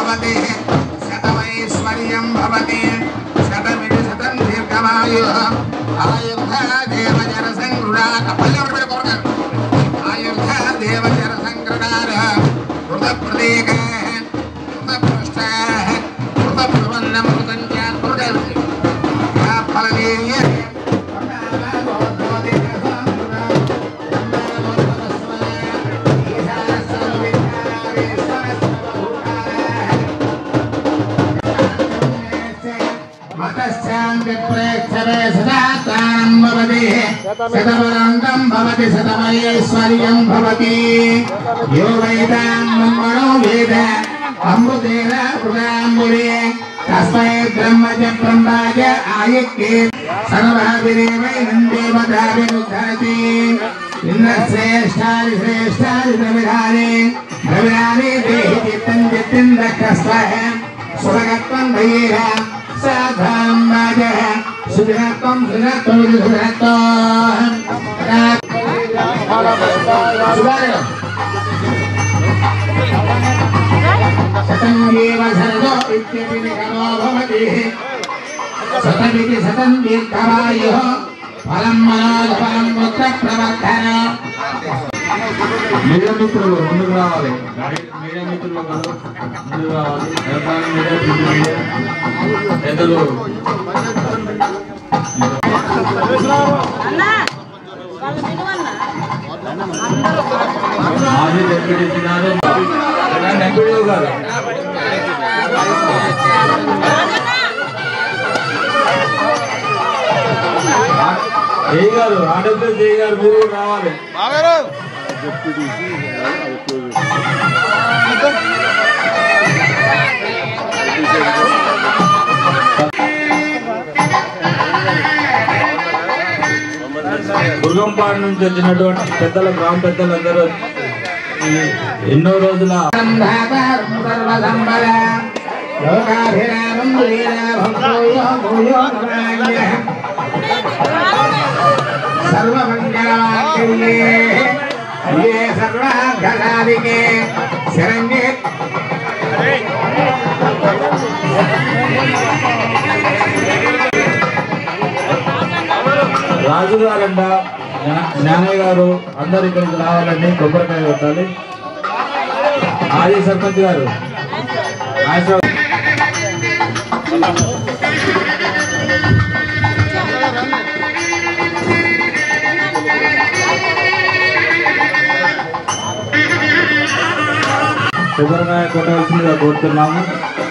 భవతి శతమైశ్వర్యం భవతి శతమిది శతం దీర్ఘమాయు ఆయుర్ధ దేవజన సంగృఢాక పల్లె ఒకటి కోరగారు ఆయుర్ధ దేవజన సంగృఢార కృత ప్రతీక కృత పృష్ట కృత ప్రబంధం కృతం కృత ఫలనీయ శతపరంతం భవతి శతమయేశ్వర్యం భవతి యో వేదాంగణో వేద అమృతేన కృతాంబురే తస్మై బ్రహ్మ చ బ్రహ్మాజ ఆయక్కే సర్వాభిరేవైనం దేవతాభిముద్ధరతి ఇంద్రశ్రేష్టాది శ్రేష్టాది ద్రవిడాని ద్రవిడాని దేహి చిత్తం చిత్తం రక్షస్వ సుభగత్వం ధైర్య సాధాం రాజ సుజనత్వం సుజనత్వం సుజనత్వం సుధారణం శతం ఏవ సర్గో ఇత్యపి నిగమో భవతి శతమితి శతం దీర్ఘమాయుః ఫలం మనోజ్ ఫలం పుత్ర ప్రవర్ధన మీడియా మిత్రులు ముందుకు రావాలి మీడియా మిత్రులు ఒకరు ముందుకు రావాలి ఎలక్ట్రానిక్ మీడియా ప్రింట్ మీడియా పెద్దలు అన్నా వాళ్ళు దిగవన్నా మాజీ డెప్యూటీ గారు డెప్యూటీ గారు ఏ గారు ఆడపిల్ల జయ గారు మీరు కూడా రావాలి దుర్గంపాడు నుంచి వచ్చినటువంటి పెద్దల గ్రామ పెద్దలందరూ ఈ ఎన్నో రోజుల సంధాతారం సర్వసంబల లోకాభిరామం లీలాభం భూయో భూయో నమామ్యః సర్వమంగళమాంగళ్యే ఏ సర్వార్థసాధికే శరణ్యే రాజు గారంట జ్ఞా- జ్ఞానయ్య గారు అందరు ఇక్కడికి రావాలండి కొబ్బరికాయ కొట్టాలి ఆది సర్పంచ్ గారు నాగేశ్వరరావు కొబ్బరికాయ కొట్టవలసిందిగా కోరుతున్నాము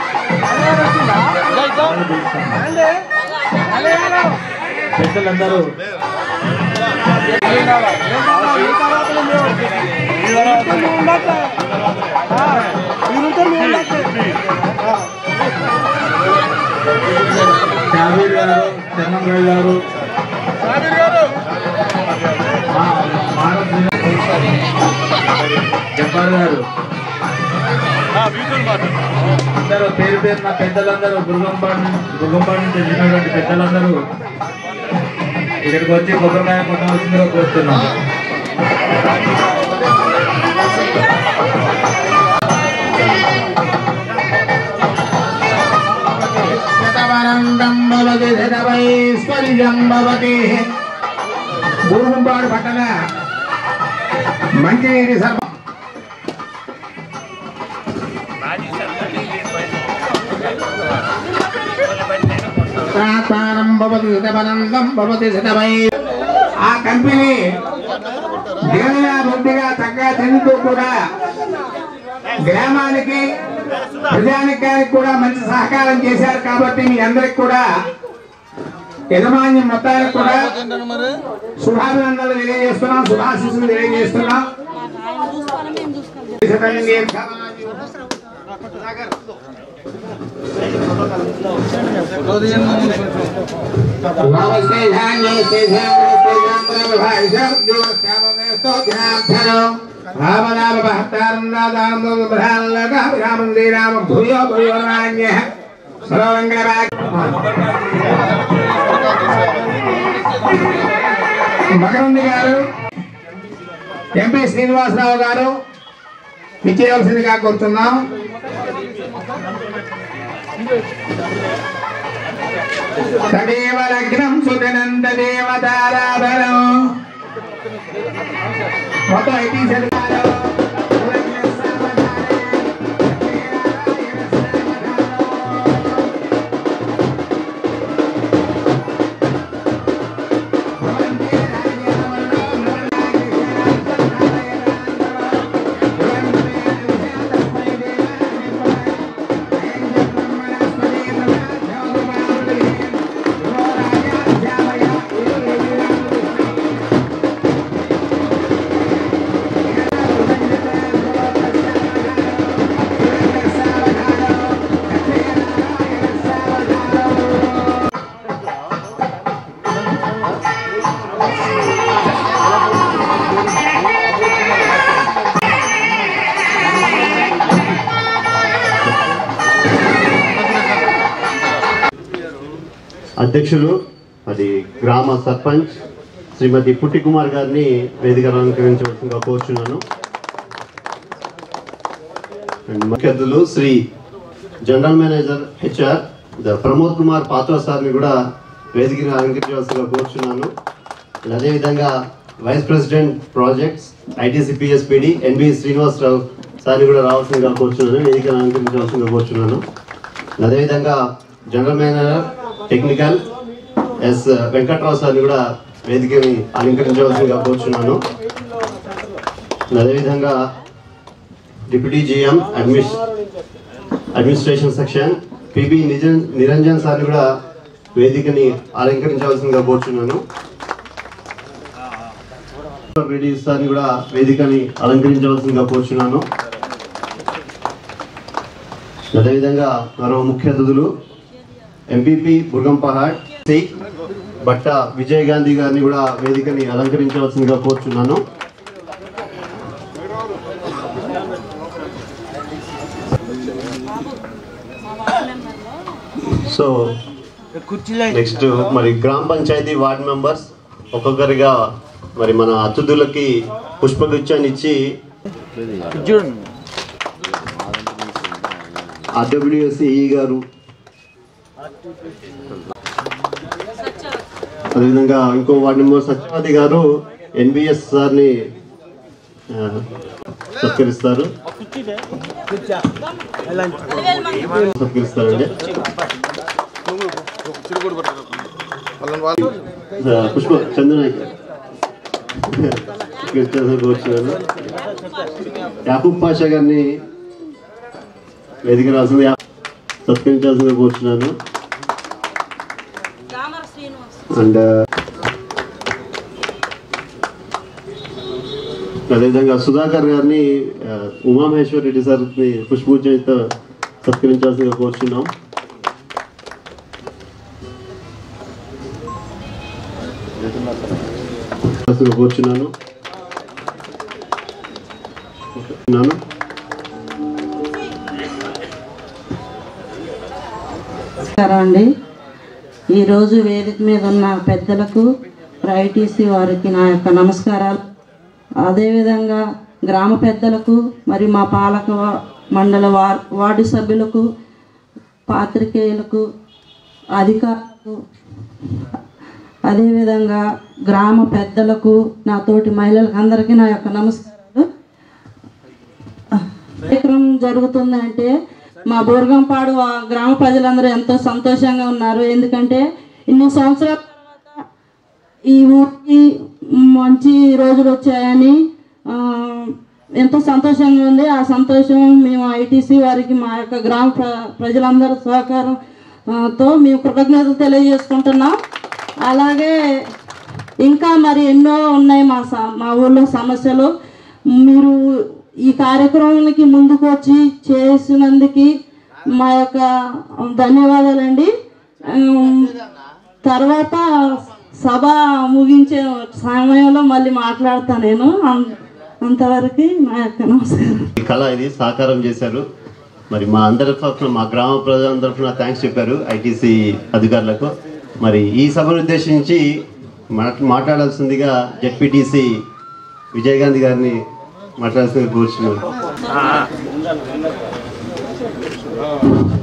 పెద్దలందరూ షాబీర్ గారు చెన్నంరాయ్ గారు ఆ, మానవ్ జబ్బార్ గారు అందరూ పేరు పేరు నా పెద్దలందరూ దుర్గంపాడు నుంచి దుర్గంపాడు నుంచి వచ్చినటువంటి పెద్దలందరూ ఇక్కడికి వచ్చి కొబ్బరికాయ కొట్టవలసిందిగా కోరుతున్నాం శతవరంగం భవతి శతవైశ్వర్యం భవతి బూరుగుంపాడు పట్టణ మంచినీటి సర్వ సాత్మానం భవతి శతవనందం భవతి శతవై ఆ కంపెనీ దినదినాభివృద్ధిగా చక్కగా చెందుతూ కూడా గ్రామానికి ప్రజానికానికి కూడా మంచి సహకారం చేశారు కాబట్టి మీ అందరికి కూడా యజమాన్యం మొత్తానికి కూడా శుభాభినందనలు తెలియజేస్తున్నాం శుభాశీస్సులు తెలియజేస్తున్నాం ఆయన చూసుకోవాలి మేము చూసుకోవాలి భూయో భూయో నాణ్య సర్వంగరాజ్ మకరంది గారు ఎంపీ శ్రీనివాసరావు గారు ఇచ్చేయవలసిందిగా కోరుతున్నాం తదేవ లగ్నం సుదినంత దేవతారాధనం మొత్తం ఐటీ సరిపాలో అధ్యక్షులు అది గ్రామ సర్పంచ్ శ్రీమతి పుట్టి కుమార్ గారిని వేదిక అలంకరించవలసిందిగా కోరుచున్నాను అండ్ ముఖ్య అతిథులు శ్రీ జనరల్ మేనేజర్ హెచ్ఆర్ ద ప్రమోద్ కుమార్ పాత్ర సార్ని కూడా వేదికని అలంకరించవలసిందిగా కోరుచున్నాను అండ్ అదేవిధంగా vice president projects ITC PSPD NB Srinivasarao సార్ని కూడా రావాల్సిందిగా కోరుచున్నాను వేదికను అలంకరించవలసిందిగా కోరుచున్నాను అదేవిధంగా general manager technical S Venkatrao సార్ని కూడా వేదికని అలంకరించవలసిందిగా కోరుచున్నాను అదేవిధంగా డిప్యూటీ జిఎం అడ్మిస్ అడ్మినిస్ట్రేషన్ సెక్షన్ పిబి నిజన్ నిరంజన్ సార్ని కూడా వేదికని అలంకరించవలసిందిగా కోరుచున్నాను రెడ్డి సార్ని కూడా వేదికని అలంకరించవలసిందిగా కోరుచున్నాను అదేవిధంగా మరో ముఖ్య అతిథులు ఎంపీపీ బుర్గం పహాడ్ సి బట్ట విజయ్ గాంధీ గారిని కూడా వేదికని అలంకరించవలసిందిగా కోరుచున్నాను సో నెక్స్ట్ మరి గ్రామ పంచాయతీ వార్డ్ మెంబర్స్ ఒక్కొక్కరిగా మరి మన అతిథులకి పుష్పగుచ్చాన్ని ఇచ్చి ఆర్డబ్ల్యూఎస్ఈ గారు అదేవిధంగా ఇంకో వార్డు మెంబర్ సత్యవతి గారు ఎన్బిఎస్ సార్ని ఆ, సత్కరిస్తారు సత్కరిస్తారండి ఆ, పుష్ప చంద్రనాయక్ కూర్చున్నారు యాకూబ్ పాషా గారిని వేదిక రాసింది సత్కరించాల్సిందిగా కూర్చున్నాను దామర శ్రీనివాస్ అండ్ అదేవిధంగా సుధాకర్ గారిని ఆ, ఉమామహేశ్వర్ రెడ్డి సార్ని పుష్పూజతో సత్కరించాల్సిందిగా కోరుచున్నాం చేయాల్సిందిగా కోరుచున్నాను కోరుచున్నాను. నమస్కారం అండి ఈరోజు వేదిక మీద ఉన్న పెద్దలకు ఐటీసీ వారికి నా యొక్క నమస్కారాలు అదేవిధంగా గ్రామ పెద్దలకు మరి మా పాలక వా- మండల వా- వార్డు సభ్యులకు పాత్రికేయులకు అధికారులకు అదేవిధంగా గ్రామ పెద్దలకు నా తోటి మహిళలకు అందరికీ నా యొక్క నమస్కారాలు కార్యక్రమం జరుగుతుందంటే మా బోర్గంపాడు ఆ గ్రామ ప్రజలందరూ ఎంతో సంతోషంగా ఉన్నారు ఎందుకంటే ఇన్ని సంవత్సరాల తర్వాత ఈ ఊరికి మంచి రోజులు వచ్చాయని ఆ, ఎంతో సంతోషంగా ఉంది ఆ సంతోషం మేము ఐటీసీ వారికి మా యొక్క గ్రామ ప్ర ప్రజలందరూ సహకారం ఆ, తో మేము కృతజ్ఞతలు తెలియజేసుకుంటున్నాం అలాగే ఇంకా మరి ఎన్నో ఉన్నాయి మా స- మా ఊళ్ళో సమస్యలు మీరు ఈ కార్యక్రమానికి ముందుకు వచ్చి చేసినందుకు మా యొక్క ధన్యవాదాలండి ఉమ్, తర్వాత సభ ముగించే సమయంలో మళ్ళీ మాట్లాడతా నేను అం- అంతవరకు నా యొక్క నమస్కారం ఈ కళ ఇది సాకారం చేశారు మరి మా అందరి తరఫున మా గ్రామ ప్రజలందరి తరఫున థ్యాంక్స్ చెప్పారు ఐటీసీ అధికారులకు మరి ఈ సభను ఉద్దేశించి మాట్- మాట్లాడాల్సిందిగా జెడ్పీటీసీ విజయ్ గాంధీ గారిని మాట్లాడాల్సిందిగా కూర్చున్నారు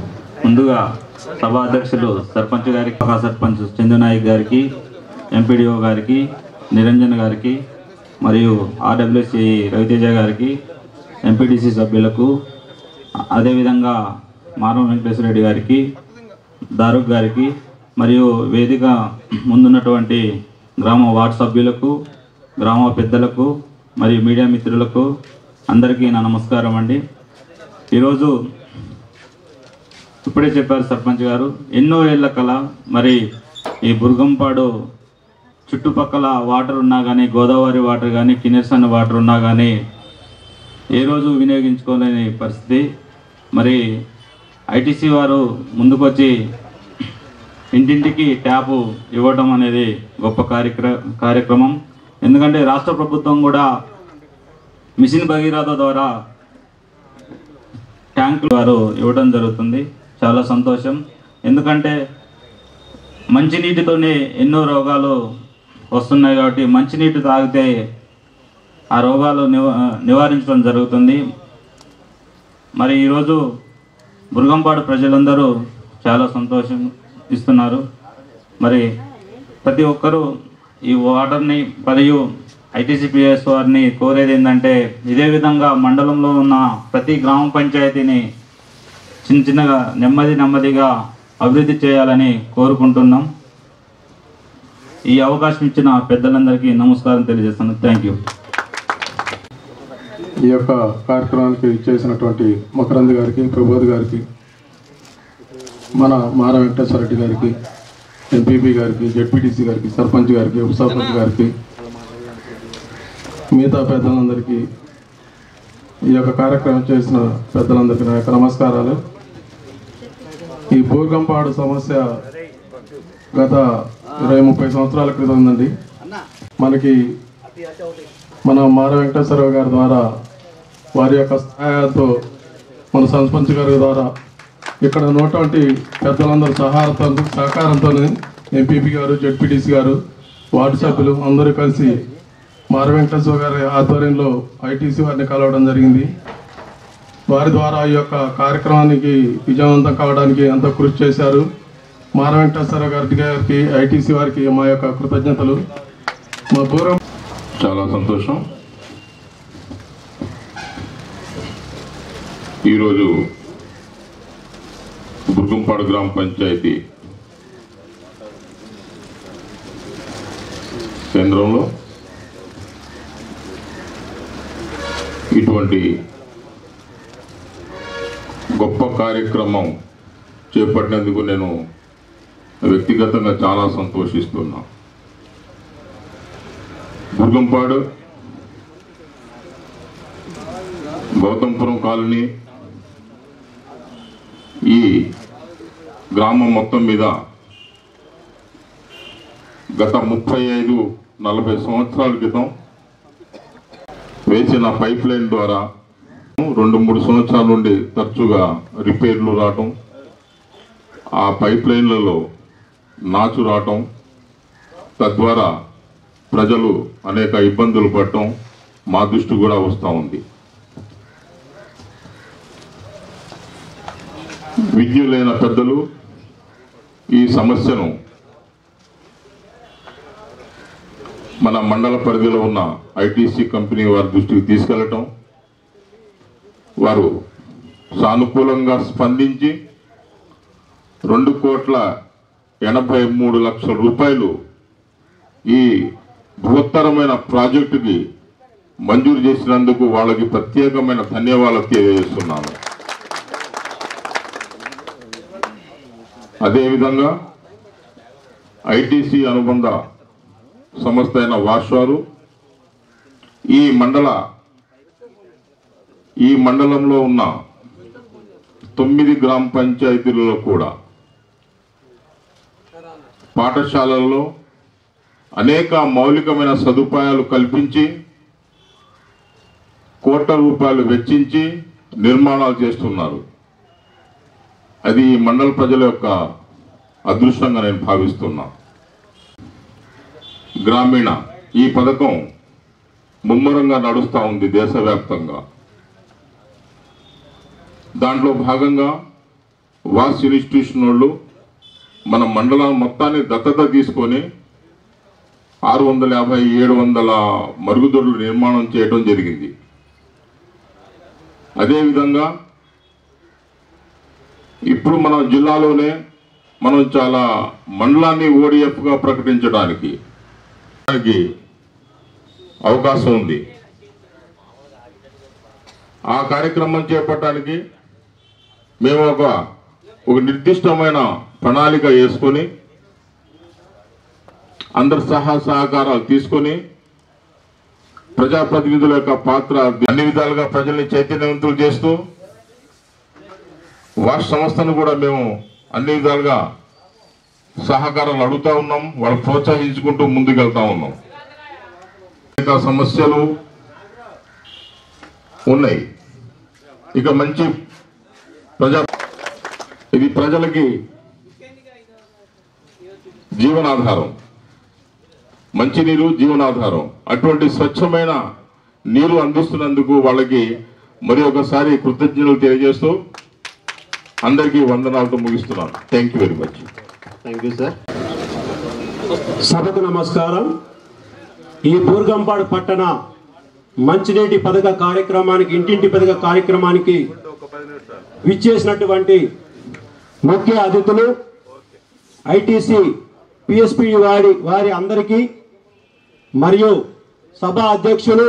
ముందుగా సభా అధ్యక్షులు సర్పంచ్ గారికి ఉప సర్పంచ్ చందునాయక్ గారికి ఎంపీడీఓ గారికి నిరంజన్ గారికి మరియు ఆర్డబ్ల్యూసి రవితేజ గారికి ఎంపీటీసీ సభ్యులకు అదేవిధంగా మానవ వెంకటేశ్వర రెడ్డి గారికి దారుక్ గారికి మరియు వేదిక ముందున్నటువంటి గ్రామ వార్డు సభ్యులకు గ్రామ పెద్దలకు మరియు మీడియా మిత్రులకు అందరికీ నా నమస్కారం అండి ఈరోజు ఇప్పుడే చెప్పారు సర్పంచ్ గారు ఎన్నో ఏళ్ల కళ మరి ఈ బుర్గంపాడు చుట్టుపక్కల వాటర్ ఉన్నా కానీ గోదావరి వాటర్ కానీ కిన్నెర్సన్ వాటర్ ఉన్నా కానీ ఏ రోజు వినియోగించుకోలేని పరిస్థితి మరి ఐటీసీ వారు ముందుకొచ్చి ఇంటింటికి ట్యాపు ఇవ్వడం అనేది గొప్ప కార్యక్ర కార్యక్రమం ఎందుకంటే రాష్ట్ర ప్రభుత్వం కూడా మిషన్ భగీరథ ద్వారా ట్యాంకులు వారు ఇవ్వడం జరుగుతుంది చాలా సంతోషం ఎందుకంటే మంచినీటితోనే ఎన్నో రోగాలు వస్తున్నాయి కాబట్టి మంచినీటి తాగితే ఆ రోగాలు నివ నివారించడం జరుగుతుంది మరి ఈరోజు బుర్గంపాడు ప్రజలందరూ చాలా సంతోషం ఇస్తున్నారు మరి ప్రతి ఒక్కరూ ఈ వాటర్ని మరియు ఐటీసీపీఎస్ వారిని కోరేది ఏంటంటే ఇదే విధంగా మండలంలో ఉన్న ప్రతి గ్రామ పంచాయతీని చిన్న చిన్నగా నెమ్మది నెమ్మదిగా అభివృద్ధి చేయాలని కోరుకుంటున్నాం ఈ అవకాశం ఇచ్చిన పెద్దలందరికీ నమస్కారం తెలియజేస్తాను థ్యాంక్ యూ ఈ యొక్క కార్యక్రమానికి చేసినటువంటి మకరంద్ గారికి ప్రబోధ్ గారికి మన మార వెంకటేశ్వర రెడ్డి గారికి ఎంపీపీ గారికి జెడ్పీటీసీ గారికి సర్పంచ్ గారికి ఉప సర్పంచ్ గారికి మిగతా పెద్దలందరికీ ఈ యొక్క కార్యక్రమం చేసిన పెద్దలందరికీ నా యొక్క నమస్కారాలు ఈ బూర్గంపాడు సమస్య గత ఇరవై ముప్పై సంవత్సరాల క్రితం ఉందండి మనకి మన మార వెంకటేశ్వరరావు గారి ద్వారా వారి యొక్క సహాయంతో మన సర్పంచ్ గారి ద్వారా ఇక్కడ ఉన్నటువంటి పెద్దలందరూ సహాయంతో సహకారంతో ఎంపీపీ గారు జడ్పీటీసీ గారు వార్డు సభ్యులు అందరూ కలిసి మార వెంకటేశ్వర గారి ఆధ్వర్యంలో ఐటీసీ వారిని కలవడం జరిగింది వారి ద్వారా ఈ యొక్క కార్యక్రమానికి విజయవంతం కావడానికి ఎంతో కృషి చేశారు మార వెంకటేశ్వర గారి గారికి ఐటీసీ వారికి మా యొక్క కృతజ్ఞతలు మా పూర్వం చాలా సంతోషం ఈరోజు బుర్గంపాడు గ్రామ పంచాయతీ కేంద్రంలో ఇటువంటి గొప్ప కార్యక్రమం చేపట్టినందుకు నేను వ్యక్తిగతంగా చాలా సంతోషిస్తున్నా బుర్గంపాడు గౌతంపురం కాలనీ ఈ గ్రామం మొత్తం మీద గత ముప్పై ఐదు నలభై సంవత్సరాల క్రితం వేసిన పైప్ లైన్ ద్వారా రెండు మూడు సంవత్సరాల నుండి తరచుగా రిపేర్లు రావటం ఆ పైప్ లైన్లలో నాచు రావటం తద్వారా ప్రజలు అనేక ఇబ్బందులు పడటం మా దృష్టి కూడా వస్తూ ఉంది విజ్ఞులైన పెద్దలు ఈ సమస్యను మన మండల పరిధిలో ఉన్న ఐటీసీ కంపెనీ వారి దృష్టికి తీసుకెళ్లటం వారు సానుకూలంగా స్పందించి రెండు కోట్ల ఎనభై మూడు లక్షల రూపాయలు ఈ బృహత్తరమైన ప్రాజెక్టుకి మంజూరు చేసినందుకు వాళ్ళకి ప్రత్యేకమైన ధన్యవాదాలు తెలియజేస్తున్నాను అదేవిధంగా ఐటీసీ అనుబంధ సంస్థ అయిన వాష్వారు ఈ మండల ఈ మండలంలో ఉన్న తొమ్మిది గ్రామ పంచాయతీలలో కూడా పాఠశాలల్లో అనేక మౌలికమైన సదుపాయాలు కల్పించి కోట్ల రూపాయలు వెచ్చించి నిర్మాణాలు చేస్తున్నారు అది ఈ మండల ప్రజల యొక్క అదృష్టంగా నేను భావిస్తున్నా గ్రామీణ ఈ పథకం ముమ్మరంగా నడుస్తూ ఉంది దేశవ్యాప్తంగా దాంట్లో భాగంగా వాస్ ఇన్స్టిట్యూషన్ వాళ్ళు మన మండలం మొత్తాన్ని దత్తత తీసుకొని ఆరు వందల యాభై ఏడు వందల మరుగుదొడ్లు నిర్మాణం చేయడం జరిగింది అదేవిధంగా ఇప్పుడు మన జిల్లాలోనే మనం చాలా మండలాన్ని ఓడిఎఫ్గా ప్రకటించడానికి దానికి అవకాశం ఉంది ఆ కార్యక్రమం చేపట్టడానికి మేము ఒక ఒక నిర్దిష్టమైన ప్రణాళిక వేసుకొని అందరి సహా సహకారాలు తీసుకొని ప్రజాప్రతినిధుల యొక్క పాత్ర అన్ని విధాలుగా ప్రజల్ని చైతన్యవంతులు చేస్తూ వాష్ సంస్థను కూడా మేము అన్ని విధాలుగా సహకారాలు అడుగుతా ఉన్నాం వాళ్ళు ప్రోత్సహించుకుంటూ ముందుకెళ్తా ఉన్నాం అనేక సమస్యలు ఉన్నాయి ఇక మంచి ప్రజా ఇది ప్రజలకి జీవనాధారం మంచినీరు జీవనాధారం అటువంటి స్వచ్ఛమైన నీరు అందిస్తున్నందుకు వాళ్ళకి మరి ఒకసారి కృతజ్ఞతలు తెలియజేస్తూ అందరికీ వందనాలతో ముగిస్తున్నాను thank you very much thank you sir సభకు నమస్కారం ఈ బూర్గంపాడు పట్టణ మంచినీటి పథక కార్యక్రమానికి ఇంటింటి పథక కార్యక్రమానికి విచ్చేసినటువంటి ముఖ్య అతిథులు ఐటీసీ పిఎస్పి వారి వారి అందరికీ మరియు సభ అధ్యక్షులు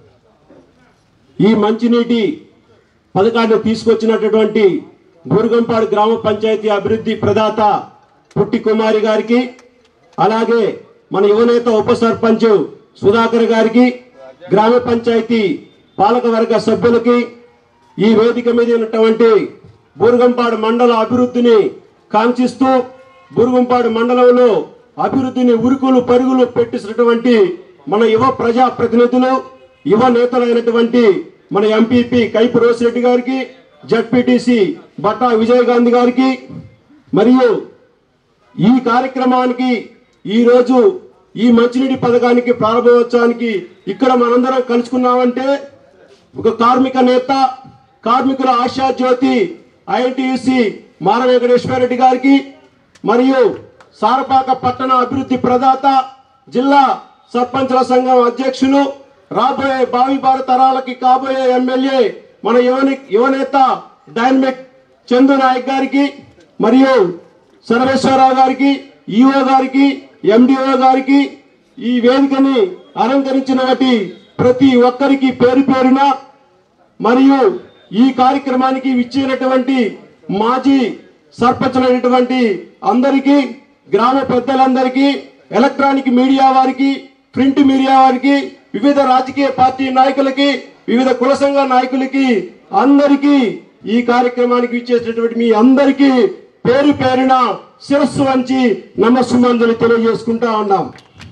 ఈ మంచినీటి పథకాన్ని తీసుకొచ్చినటువంటి బూరుగంపాడు గ్రామ పంచాయతీ అభివృద్ధి ప్రదాత పుట్టి కుమారి గారికి అలాగే మన యువనేత ఉప సర్పంచ్ సుధాకర్ గారికి గ్రామ పంచాయతీ పాలకవర్గ సభ్యులకి ఈ వేదిక మీద ఉన్నటువంటి బూరుగంపాడు మండల అభివృద్ధిని కాంక్షిస్తూ బూరుగుంపాడు మండలంలో అభివృద్ధిని ఉరుకులు పరుగులు పెట్టినటువంటి మన యువ ప్రజా ప్రతినిధులు యువ నేతలైనటువంటి మన ఎంపీపీ కైపు రోసిరెడ్డి గారికి జడ్పీటీసీ బట్టా విజయ్ గాంధీ గారికి మరియు ఈ కార్యక్రమానికి ఈ రోజు ఈ మంచినీటి పథకానికి ప్రారంభోత్సవానికి ఇక్కడ మనందరం కలుసుకున్నామంటే ఒక కార్మిక నేత కార్మికుల ఆశా జ్యోతి ఐఎన్టీయూసి మార వెంకటేశ్వర రెడ్డి గారికి మరియు సారపాక పట్టణ అభివృద్ధి ప్రదాత జిల్లా సర్పంచుల సంఘం అధ్యక్షులు రాబోయే భావి భారత తరాలకి కాబోయే ఎమ్మెల్యే మన యువని యువనేత డైనమిక్ చందు నాయక్ గారికి మరియు సర్వేశ్వరరావు గారికి ఈఓ గారికి ఎండిఓ గారికి ఈ వేదికని అలంకరించినటువంటి ప్రతి ఒక్కరికి పేరు పేరున మరియు ఈ కార్యక్రమానికి విచ్చేటటువంటి మాజీ సర్పంచులైనటువంటి అందరికీ గ్రామ పెద్దలందరికీ ఎలక్ట్రానిక్ మీడియా వారికి ప్రింట్ మీడియా వారికి వివిధ రాజకీయ పార్టీ నాయకులకి వివిధ కుల సంఘ నాయకులకి అందరికీ ఈ కార్యక్రమానికి విచ్చేసినటువంటి మీ అందరికీ పేరు పేరున శిరస్సు వంచి నమస్సుమంజలి తెలియజేసుకుంటా ఉన్నాం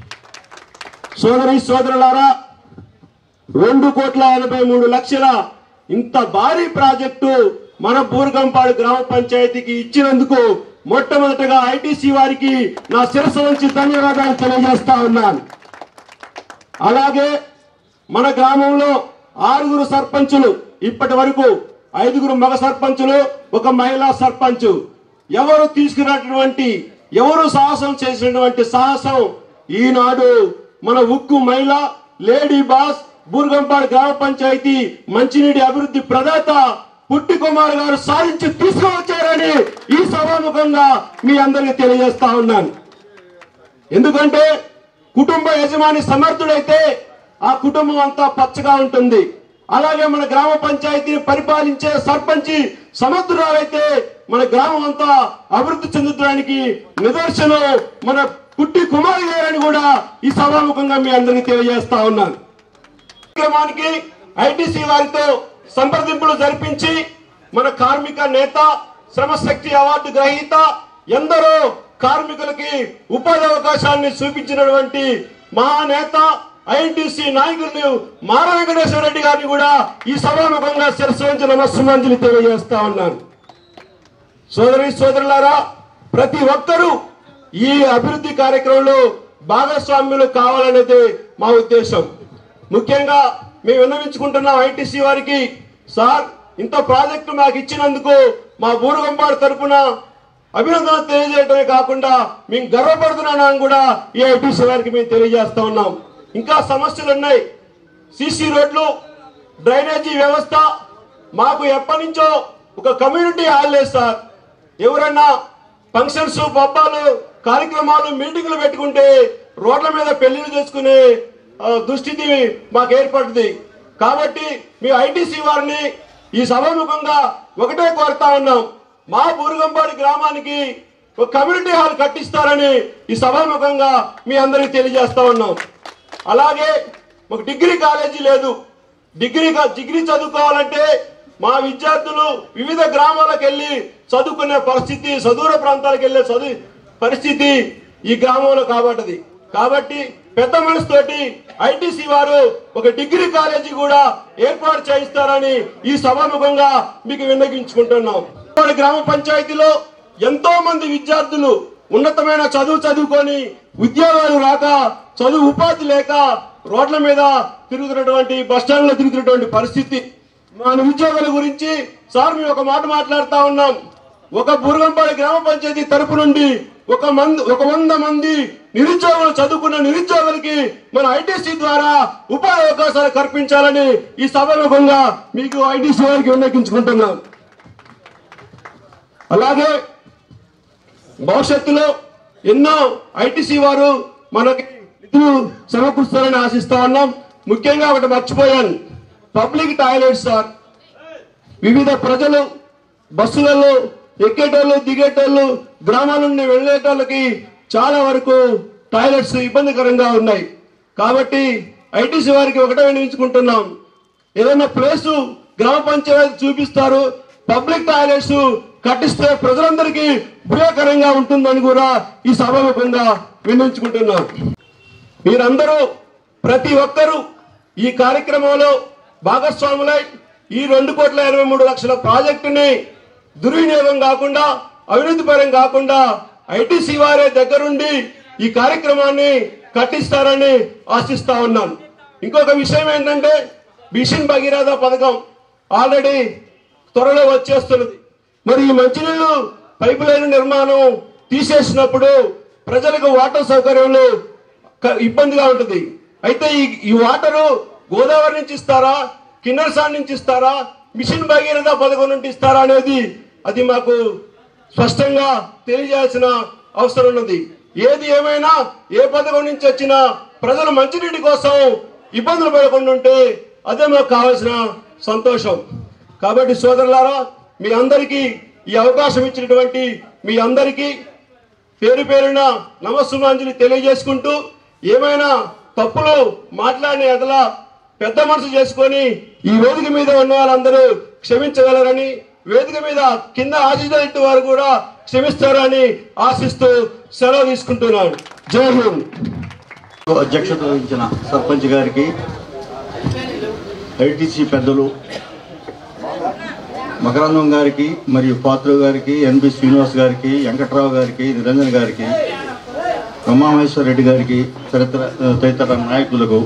సోదరి సోదరులారా రెండు కోట్ల ఎనభై మూడు లక్షల ఇంత భారీ ప్రాజెక్టు మన బూర్గంపాడు గ్రామ పంచాయతీకి ఇచ్చినందుకు మొట్టమొదటగా ఐటీసీ వారికి నా శిరస్సు నుంచి ధన్యవాదాలు తెలియజేస్తా ఉన్నాను అలాగే మన గ్రామంలో ఆరుగురు సర్పంచులు ఇప్పటి వరకు ఐదుగురు మగ సర్పంచులు ఒక మహిళా సర్పంచ్ ఎవరు తీసుకున్నటువంటి ఎవరు సాహసం చేసినటువంటి సాహసం ఈనాడు మన ఉక్కు మహిళ లేడీ బాస్ బూర్గంపాడు గ్రామ పంచాయతీ మంచినీటి అభివృద్ధి ప్రదాత పుట్టి కుమార్ గారు సాధించి తీసుకువచ్చారని ఈ సభాముఖంగా మీ అందరికీ తెలియజేస్తా ఉన్నాను ఎందుకంటే కుటుంబ యజమాని సమర్థుడైతే ఆ కుటుంబం అంతా పచ్చగా ఉంటుంది అలాగే మన గ్రామ పంచాయతీని పరిపాలించే సర్పంచి సమర్థురాలైతే మన గ్రామం అంతా అభివృద్ధి చెందుతానికి నిదర్శనం మన పుట్టి కుమారి గారని కూడా ఈ సభాముఖంగా మీ అందరికీ తెలియజేస్తా ఉన్నాను కార్యక్రమానికి ఐటీసీ వారితో సంప్రదింపులు జరిపించి మన కార్మిక నేత శ్రమశక్తి అవార్డు గ్రహీత ఎందరో కార్మికులకి ఉపాధి అవకాశాన్ని చూపించినటువంటి మహానేత ఐఎన్టీసీ నాయకులు మార వెంకటేశ్వర రెడ్డి గారిని కూడా ఈ సభాముఖంగా శిరస్సు నుంచి నమస్సుమంజలి తెలియజేస్తా ఉన్నాను సోదరి సోదరులారా ప్రతి ఒక్కరూ ఈ అభివృద్ధి కార్యక్రమంలో భాగస్వామ్యులు కావాలనేది మా ఉద్దేశం ముఖ్యంగా మేము విన్నవించుకుంటున్నాం ఐటీసీ వారికి సార్ ఇంత ప్రాజెక్టు మాకు ఇచ్చినందుకు మా బూరుగంపాడు తరపున అభినందనలు తెలియజేయడమే కాకుండా మేము గర్వపడుతున్నానని కూడా ఈ ఐటీసీ వారికి మేము తెలియజేస్తా ఉన్నాం ఇంకా సమస్యలు ఉన్నాయి సీసీ రోడ్లు డ్రైనేజీ వ్యవస్థ మాకు ఎప్పటి నుంచో ఒక కమ్యూనిటీ హాల్ లేదు సార్ ఎవరన్నా ఫంక్షన్స్ పబ్బాలు కార్యక్రమాలు మీటింగ్లు పెట్టుకుంటే రోడ్ల మీద పెళ్లిళ్ళు చేసుకునే ఆ, దుస్థితి మాకు ఏర్పడుతుంది కాబట్టి మీ ఐటీసీ వారిని ఈ సభాముఖంగా ఒకటే కోరుతా ఉన్నాం మా బూరుగంపాడి గ్రామానికి ఒక కమ్యూనిటీ హాల్ కట్టిస్తారని ఈ సభాముఖంగా మీ అందరికీ తెలియజేస్తా ఉన్నాం అలాగే ఒక డిగ్రీ కాలేజీ లేదు డిగ్రీ కా- డిగ్రీ చదువుకోవాలంటే మా విద్యార్థులు వివిధ గ్రామాలకు వెళ్ళి చదువుకునే పరిస్థితి సదూర ప్రాంతాలకు వెళ్ళే చదువు పరిస్థితి ఈ గ్రామంలో కాబట్టది కాబట్టి పెద్ద మనసుతోటి ఐటీసీ వారు ఒక డిగ్రీ కాలేజీ కూడా ఏర్పాటు చేయిస్తారని ఈ సభాముఖంగా మీకు విన్నగించుకుంటున్నాం మన గ్రామ పంచాయతీలో ఎంతో మంది విద్యార్థులు ఉన్నతమైన చదువు చదువుకొని ఉద్యోగాలు రాక చదువు ఉపాధి లేక రోడ్ల మీద తిరుగుతున్నటువంటి బస్ స్టాండ్ లో తిరుగుతున్నటువంటి పరిస్థితి మన ఉద్యోగాల గురించి సార్ మేము ఒక మాట మాట్లాడుతా ఉన్నాం ఒక బుర్గంపాడి గ్రామ పంచాయతీ తరపు నుండి ఒక మంది ఒక వంద మంది నిరుద్యోగులు చదువుకున్న నిరుద్యోగులకి మన ఐటీసీ ద్వారా ఉపాధి అవకాశాలు కల్పించాలని ఈ సభాముఖంగా మీకు ఐటీసీ వారికి విన్నకించుకుంటున్నాం అలాగే భవిష్యత్తులో ఎన్నో ఐటీసీ వారు మనకి నిధులు సమకూరుస్తారని ఆశిస్తా ఉన్నాం ముఖ్యంగా ఒకటి మర్చిపోయాను పబ్లిక్ టాయిలెట్స్ సార్ వివిధ ప్రజలు బస్సులలో ఎక్కేటోళ్ళు దిగేటోళ్ళు గ్రామాల నుండి వెళ్ళేటోళ్ళకి చాలా వరకు టాయిలెట్స్ ఇబ్బందికరంగా ఉన్నాయి కాబట్టి ఐటీసీ వారికి ఒకటే వినిపించుకుంటున్నాం ఏదైనా ప్లేసు గ్రామ పంచాయతీ చూపిస్తారు పబ్లిక్ టాయిలెట్స్ కట్టిస్తే ప్రజలందరికీ ఉపయోగకరంగా ఉంటుందని కూడా ఈ సభాముఖంగా వినిపించుకుంటున్నాం మీరందరూ ప్రతి ఒక్కరూ ఈ కార్యక్రమంలో భాగస్వాములై ఈ రెండు కోట్ల ఇరవై మూడు లక్షల ప్రాజెక్టుని దుర్వినియోగం కాకుండా అవినీతిపరం కాకుండా ఐటీసీ వారే దగ్గరుండి ఈ కార్యక్రమాన్ని కట్టిస్తారని ఆశిస్తా ఉన్నాను ఇంకొక విషయం ఏంటంటే మిషన్ భగీరథ పథకం ఆల్రెడీ త్వరలో వచ్చేస్తున్నది మరి ఈ మంచినీళ్ళు పైపు లైన్ నిర్మాణం తీసేసినప్పుడు ప్రజలకు వాటర్ సౌకర్యంలో క- ఇబ్బందిగా ఉంటుంది అయితే ఈ ఈ వాటరు గోదావరి నుంచి ఇస్తారా కిన్నెరసాన్ నుంచి ఇస్తారా మిషన్ భగీరథ పథకం నుండి ఇస్తారా అనేది అది మాకు స్పష్టంగా తెలియజేయాల్సిన అవసరం ఉన్నది ఏది ఏమైనా ఏ పథకం నుంచి వచ్చినా ప్రజలు మంచినీటి కోసం ఇబ్బందులు పడకుండా ఉంటే అదే మాకు కావాల్సిన సంతోషం కాబట్టి సోదరులారా మీ అందరికీ ఈ అవకాశం ఇచ్చినటువంటి మీ అందరికీ పేరు పేరున నమస్సుమాంజలి తెలియజేసుకుంటూ ఏమైనా తప్పులు మాట్లాడిన ఎదలా పెద్ద మనసు చేసుకొని ఈ వేదిక మీద ఉన్న వాళ్ళందరూ క్షమించగలరని వేదిక మీద కింద ఆశించినట్టు వారు కూడా క్షమిస్తారని ఆశిస్తూ సెలవు తీసుకుంటున్నాను జై హింద్ అధ్యక్షత వహించిన సర్పంచ్ గారికి ఐటీసీ పెద్దలు మకరందం గారికి మరియు పాత్ర గారికి ఎన్బి శ్రీనివాస్ గారికి వెంకట్రావు గారికి నిరంజన్ గారికి ఉమామహేశ్వర రెడ్డి గారికి తదితర తదితర నాయకులకు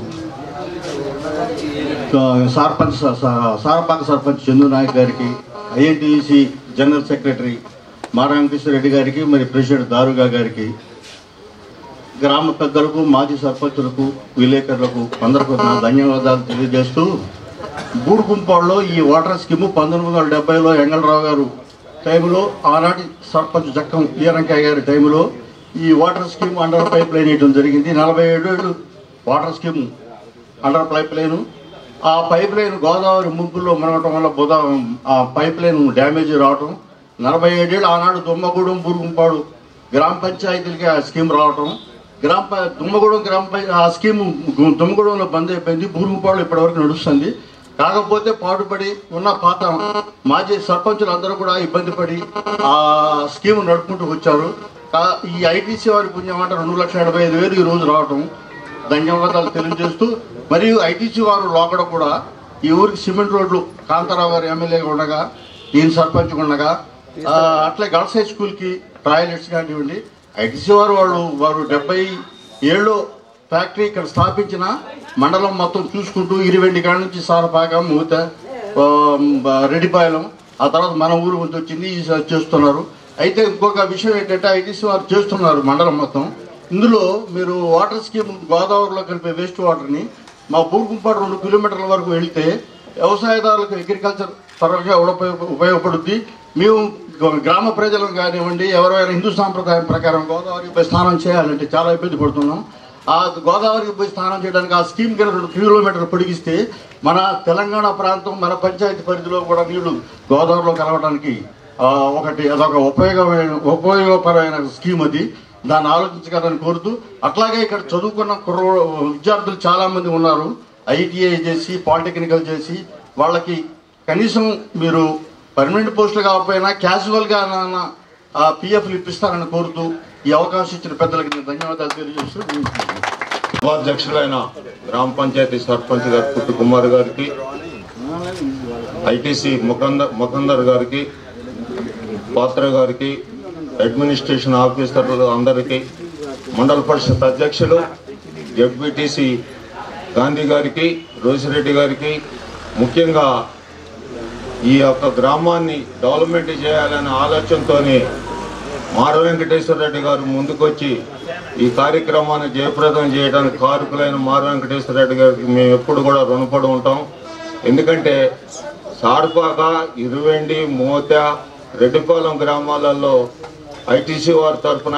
ఆ, సర్పంచ్ స- స- సారపాక సర్పంచ్ చందు నాయక్ గారికి ఐఎన్టీసీ జనరల్ సెక్రటరీ మారామకృష్ణ రెడ్డి గారికి మరి ప్రెసిడెంట్ దారుగా గారికి గ్రామ పెద్దలకు మాజీ సర్పంచులకు విలేకరులకు అందరికీ నా ధన్యవాదాలు తెలియజేస్తూ బూడుగుంపాడులో ఈ వాటర్ స్కీము పంతొమ్మిది వందల డెబ్బైలో ఎంగళరావు గారు టైంలో ఆనాటి సర్పంచ్ జక్కం ఈరంకయ్య గారి టైంలో ఈ water scheme under pipe line వేయడం జరిగింది నలభై ఏడు ఏళ్ళు water scheme under pipe line ఆ పైప్ లైన్ గోదావరి ముంపుల్లో మునగటం వల్ల బుధ ఆ పైప్ లైన్ డ్యామేజ్ రావటం నలభై ఏడేళ్ళు ఆనాడు దుమ్మగూడెం బూరుగుంపాడు గ్రామ పంచాయతీలకి ఆ స్కీమ్ రావటం గ్రామ ప- దుమ్మగూడెం గ్రామ పం- ఆ స్కీమ్ గు- దుమ్మగూడెంలో బంద్ అయిపోయింది బూరుగుంపాడు ఇప్పటివరకు నడుస్తుంది కాకపోతే పాటుపడి ఉన్న పాత మాజీ సర్పంచులు అందరూ కూడా ఇబ్బంది పడి ఆ స్కీమ్ నడుపుకుంటూ వచ్చారు కా- ఈ ఐటీసీ వారి పుణ్యం అంటే రెండు లక్షల ఎనభై ఐదు వేలు ఈ రోజు రావటం ధన్యవాదాలు తెలియజేస్తూ మరియు ఐటీసీ వారు లోపల కూడా ఈ ఊరికి సిమెంట్ రోడ్లు కాంతారావు గారు ఎమ్మెల్యేగా ఉండగా ఈయన సర్పంచ్ ఉండగా ఆ, అట్లే గర్ల్స్ హై స్కూల్కి టాయిలెట్స్ కానివ్వండి ఐటీసీ వారు వాళ్ళు వారు డెబ్బై ఏళ్ళు ఫ్యాక్టరీ ఇక్కడ స్థాపించిన మండలం మొత్తం చూసుకుంటూ ఇరివెండి కాడ నుంచి సారపాక మూత ఆ, రెడ్డిపాలెం ఆ తర్వాత మన ఊరు నుంచి వచ్చింది ఈసారి చేస్తున్నారు అయితే ఇంకొక విషయం ఏంటంటే ఐటీసీ వారు చేస్తున్నారు మండలం మొత్తం ఇందులో మీరు వాటర్ స్కీమ్ గోదావరిలో కలిపే వేస్ట్ వాటర్ని మా బూర్గుంపాడు రెండు కిలోమీటర్ల వరకు వెళితే వ్యవసాయదారులకు అగ్రికల్చర్ త్వరగా ఉపయోగ ఉపయోగపడుద్ది మేము గ- గ్రామ ప్రజలకు కానివ్వండి ఎవరైనా హిందూ సాంప్రదాయం ప్రకారం గోదావరికి పోయి స్నానం చేయాలంటే చాలా ఇబ్బంది పడుతున్నాం ఆ గోదావరికి పోయి స్నానం చేయడానికి ఆ స్కీమ్ కింద రెండు కిలోమీటర్లు పొడిగిస్తే మన తెలంగాణ ప్రాంతం మన పంచాయతీ పరిధిలో కూడా నీళ్లు గోదావరిలో కలవడానికి ఆ, ఒకటి అదొక ఉపయోగమైన ఉపయోగపరమైన స్కీమ్ అది దాన్ని ఆలోచించగలని కోరుతూ అట్లాగే ఇక్కడ చదువుకున్న కుర్ర విద్యార్థులు చాలామంది ఉన్నారు ఐటీఐ చేసి పాలిటెక్నికల్ చేసి వాళ్ళకి కనీసం మీరు పర్మనెంట్ పోస్టులు కాకపోయినా క్యాజువల్గా పిఎఫ్లు ఇప్పిస్తారని కోరుతూ ఈ అవకాశం ఇచ్చిన పెద్దలకి నేను ధన్యవాదాలు తెలియజేస్తూ ముగిస్తున్నాను. ఉపాధ్యక్షులైన గ్రామ పంచాయతీ సర్పంచ్ గారు పుట్టు కుమార్ గారికి ఐటీసీ ముకందర్ ముకందర్ గారికి పాత్ర గారికి అడ్మినిస్ట్రేషన్ ఆఫీసర్లు అందరికీ మండల పరిషత్ అధ్యక్షులు జడ్పీటీసీ గాంధీ గారికి రోసిరెడ్డి గారికి ముఖ్యంగా ఈ యొక్క గ్రామాన్ని డెవలప్మెంట్ చేయాలనే ఆలోచనతోనే మార వెంకటేశ్వర రెడ్డి గారు ముందుకొచ్చి ఈ కార్యక్రమాన్ని జయప్రదం చేయడానికి కారకులైన మార వెంకటేశ్వర రెడ్డి గారికి మేము ఎప్పుడు కూడా రుణపడి ఉంటాం ఎందుకంటే సార్పాక ఇరువెండి మోత రెడ్డిపాలెం గ్రామాలలో ఐటీసీ వారి తరఫున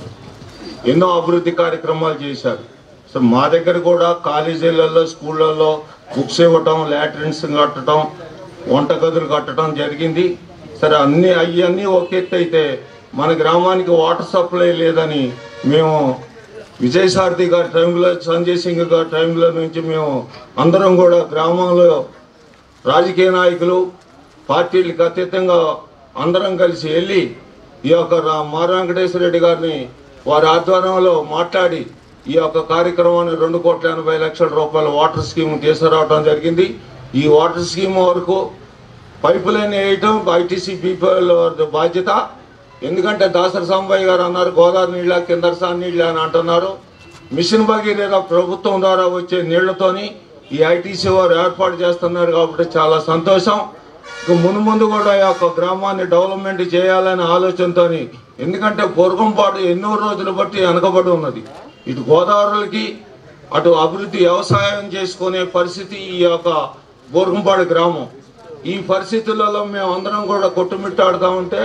ఎన్నో అభివృద్ధి కార్యక్రమాలు చేశారు సో మా దగ్గర కూడా కాలేజీలలో స్కూళ్ళల్లో బుక్స్ ఇవ్వటం లాట్రిన్స్ కట్టడం వంటగదులు కట్టడం జరిగింది సరే అన్ని అవన్నీ ఒక ఎత్తు అయితే మన గ్రామానికి వాటర్ సప్లై లేదని మేము విజయసారథి గారి టైంలో సంజయ్ సింగ్ గారి టైంలో నుంచి మేము అందరం కూడా గ్రామంలో రాజకీయ నాయకులు పార్టీలకు అతీతంగా అందరం కలిసి వెళ్ళి ఈ యొక్క రా- మార వెంకటేశ్వర రెడ్డి గారిని వారి ఆధ్వర్యంలో మాట్లాడి ఈ యొక్క కార్యక్రమాన్ని రెండు కోట్ల ఎనభై లక్షల రూపాయల వాటర్ స్కీమ్ తీసుకురావడం జరిగింది ఈ వాటర్ స్కీమ్ వరకు పైపు లైన్ వేయటం ఐటీసీ పీపీఎల్ బాధ్యత ఎందుకంటే దాసరి సాంబయ్య గారు అన్నారు గోదావరి నీళ్ళ కిందరసా నీళ్ళ అని అంటున్నారు మిషన్ భగీరథ ప్రభుత్వం ద్వారా వచ్చే నీళ్లతోని ఈ ఐటీసీ వారు ఏర్పాటు చేస్తున్నారు కాబట్టి చాలా సంతోషం ఇక ముందు ముందు కూడా ఈ యొక్క గ్రామాన్ని డెవలప్మెంట్ చేయాలనే ఆలోచనతోని ఎందుకంటే పూర్వంపాటు ఎన్నో రోజులు బట్టి వెనకబడి ఉన్నది ఇటు గోదావరికి అటు అభివృద్ధి వ్యవసాయం చేసుకునే పరిస్థితి ఈ యొక్క బోర్గంపాడు గ్రామం ఈ పరిస్థితులలో మేము అందరం కూడా కొట్టుమిట్టాడుతూ ఉంటే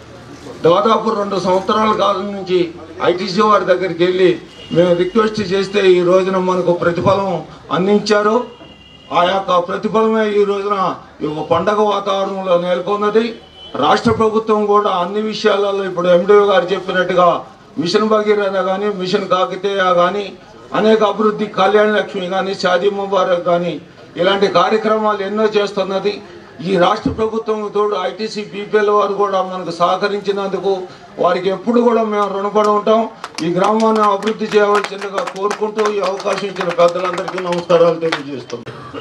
దాదాపు రెండు సంవత్సరాల కాలం నుంచి ఐటీసీ వారి దగ్గరికి వెళ్ళి మేము రిక్వెస్ట్ చేస్తే ఈ రోజున మనకు ప్రతిఫలం అందించారు ఆ యొక్క ప్రతిఫలమే ఈ రోజున ఈ ఒక పండగ వాతావరణంలో నెలకొన్నది రాష్ట్ర ప్రభుత్వం కూడా అన్ని విషయాలలో ఇప్పుడు ఎండిఓ గారు చెప్పినట్టుగా మిషన్ భగీరథ కానీ మిషన్ కాకతీయ కానీ అనేక అభివృద్ధి కళ్యాణ లక్ష్మి కానీ షాదీ ముబారక్ కానీ ఇలాంటి కార్యక్రమాలు ఎన్నో చేస్తున్నది ఈ రాష్ట్ర ప్రభుత్వం తోడు ఐటీసీ బీపీఎల్ వారు కూడా మనకు సహకరించినందుకు వారికి ఎప్పుడు కూడా మేము రుణపడి ఉంటాం ఈ గ్రామాన్ని అభివృద్ధి చేయవలసిందిగా కోరుకుంటూ ఈ అవకాశం ఇచ్చిన పెద్దలందరికీ నమస్కారాలు తెలియజేస్తాం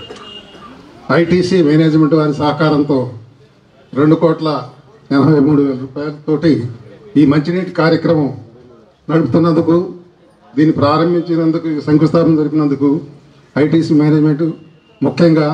ఐటీసీ మేనేజ్మెంట్ వారి సహకారంతో రెండు కోట్ల ఎనభై మూడు వేల రూపాయలతోటి ఈ మంచినీటి కార్యక్రమం నడుపుతున్నందుకు దీన్ని ప్రారంభించినందుకు శంకుస్థాపన జరిపినందుకు ఐటీసీ మేనేజ్మెంట్ ముఖ్యంగా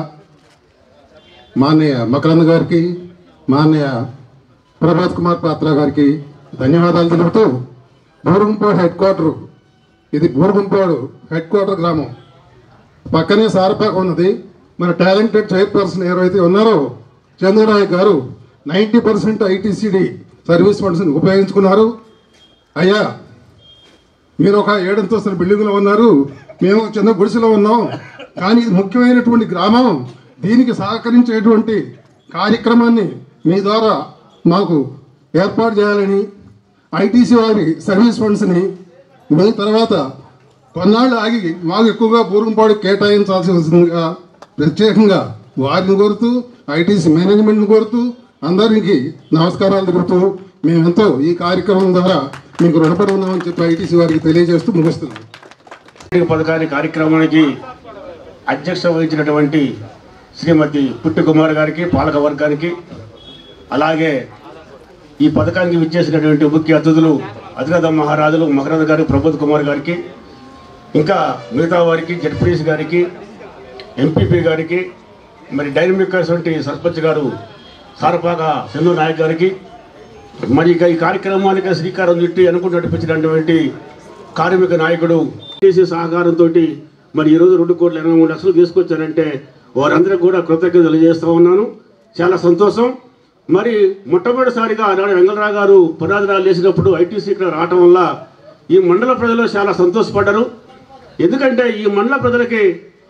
మాన్య మకరంద్ గారికి మాన్య ప్రభాత్ కుమార్ పాత్ర గారికి ధన్యవాదాలు తెలుపుతూ బూరుగుంపాడు హెడ్ క్వార్టర్ ఇది బూరుగుంపాడు హెడ్ క్వార్టర్ గ్రామం పక్కనే సారపాక ఉన్నది మన టాలెంటెడ్ చైర్పర్సన్ ఎవరైతే ఉన్నారో చంద్రనాయక్ గారు నైంటీ పర్సెంట్ ఐటీసీడీ సర్వీస్ ఫండ్స్ని ఉపయోగించుకున్నారు అయ్యా మీరు ఒక ఏడంతస్తుల బిల్డింగ్లో ఉన్నారు మేము ఒక చిన్న గుడిసెలో ఉన్నాం కానీ ఇది ముఖ్యమైనటువంటి గ్రామం దీనికి సహకరించేటువంటి కార్యక్రమాన్ని మీ ద్వారా మాకు ఏర్పాటు చేయాలని ఐటీసీ వారి సర్వీస్ ఫండ్స్ని మీ తర్వాత కొన్నాళ్ళు ఆగి మాకు ఎక్కువగా పూర్వంపాడు కేటాయించాల్సి వస్తుందిగా ప్రత్యేకంగా వారిని కోరుతూ ఐటీసీ మేనేజ్మెంట్ని కోరుతూ అందరికీ నమస్కారాలు తెలుపుతూ మేమెంతో ఈ కార్యక్రమం ద్వారా మీకు రుణపడి ఉన్నామని చెప్పి ఐటీసీ వారికి తెలియజేస్తూ ముగిస్తున్నాం ఈ పథకాన్ని కార్యక్రమానికి అధ్యక్షత వహించినటువంటి శ్రీమతి పుట్టి కుమార్ గారికి పాలక వర్గానికి అలాగే ఈ పథకానికి విచ్చేసినటువంటి ముఖ్య అతిథులు అధిరథ మహారాజులు మకరంద్ గారి ప్రబోధ్ కుమార్ గారికి ఇంకా మిగతా వారికి జడ్పీఎస్ గారికి ఎంపీపీ గారికి మరి డైనమిక్ వంటి సర్పంచ్ గారు సారపాక చంద్ర నాయక్ గారికి మరి ఇక ఈ కార్యక్రమానికి శ్రీకారం చుట్టి అనుకుంటూ నడిపించినటువంటి కార్మిక నాయకుడు చేసే సహకారంతో మరి ఈరోజు రెండు కోట్ల ఎనభై మూడు లక్షలు తీసుకొచ్చారంటే వారందరికీ కూడా కృతజ్ఞతలు తెలియజేస్తూ ఉన్నాను చాలా సంతోషం మరి మొట్టమొదటిసారిగా ఆనాడు వెంగళరావు గారు పునాదిరాలు వేసినప్పుడు ఐటీసీ ఇక్కడ రావటం వల్ల ఈ మండల ప్రజలు చాలా సంతోషపడ్డారు ఎందుకంటే ఈ మండల ప్రజలకి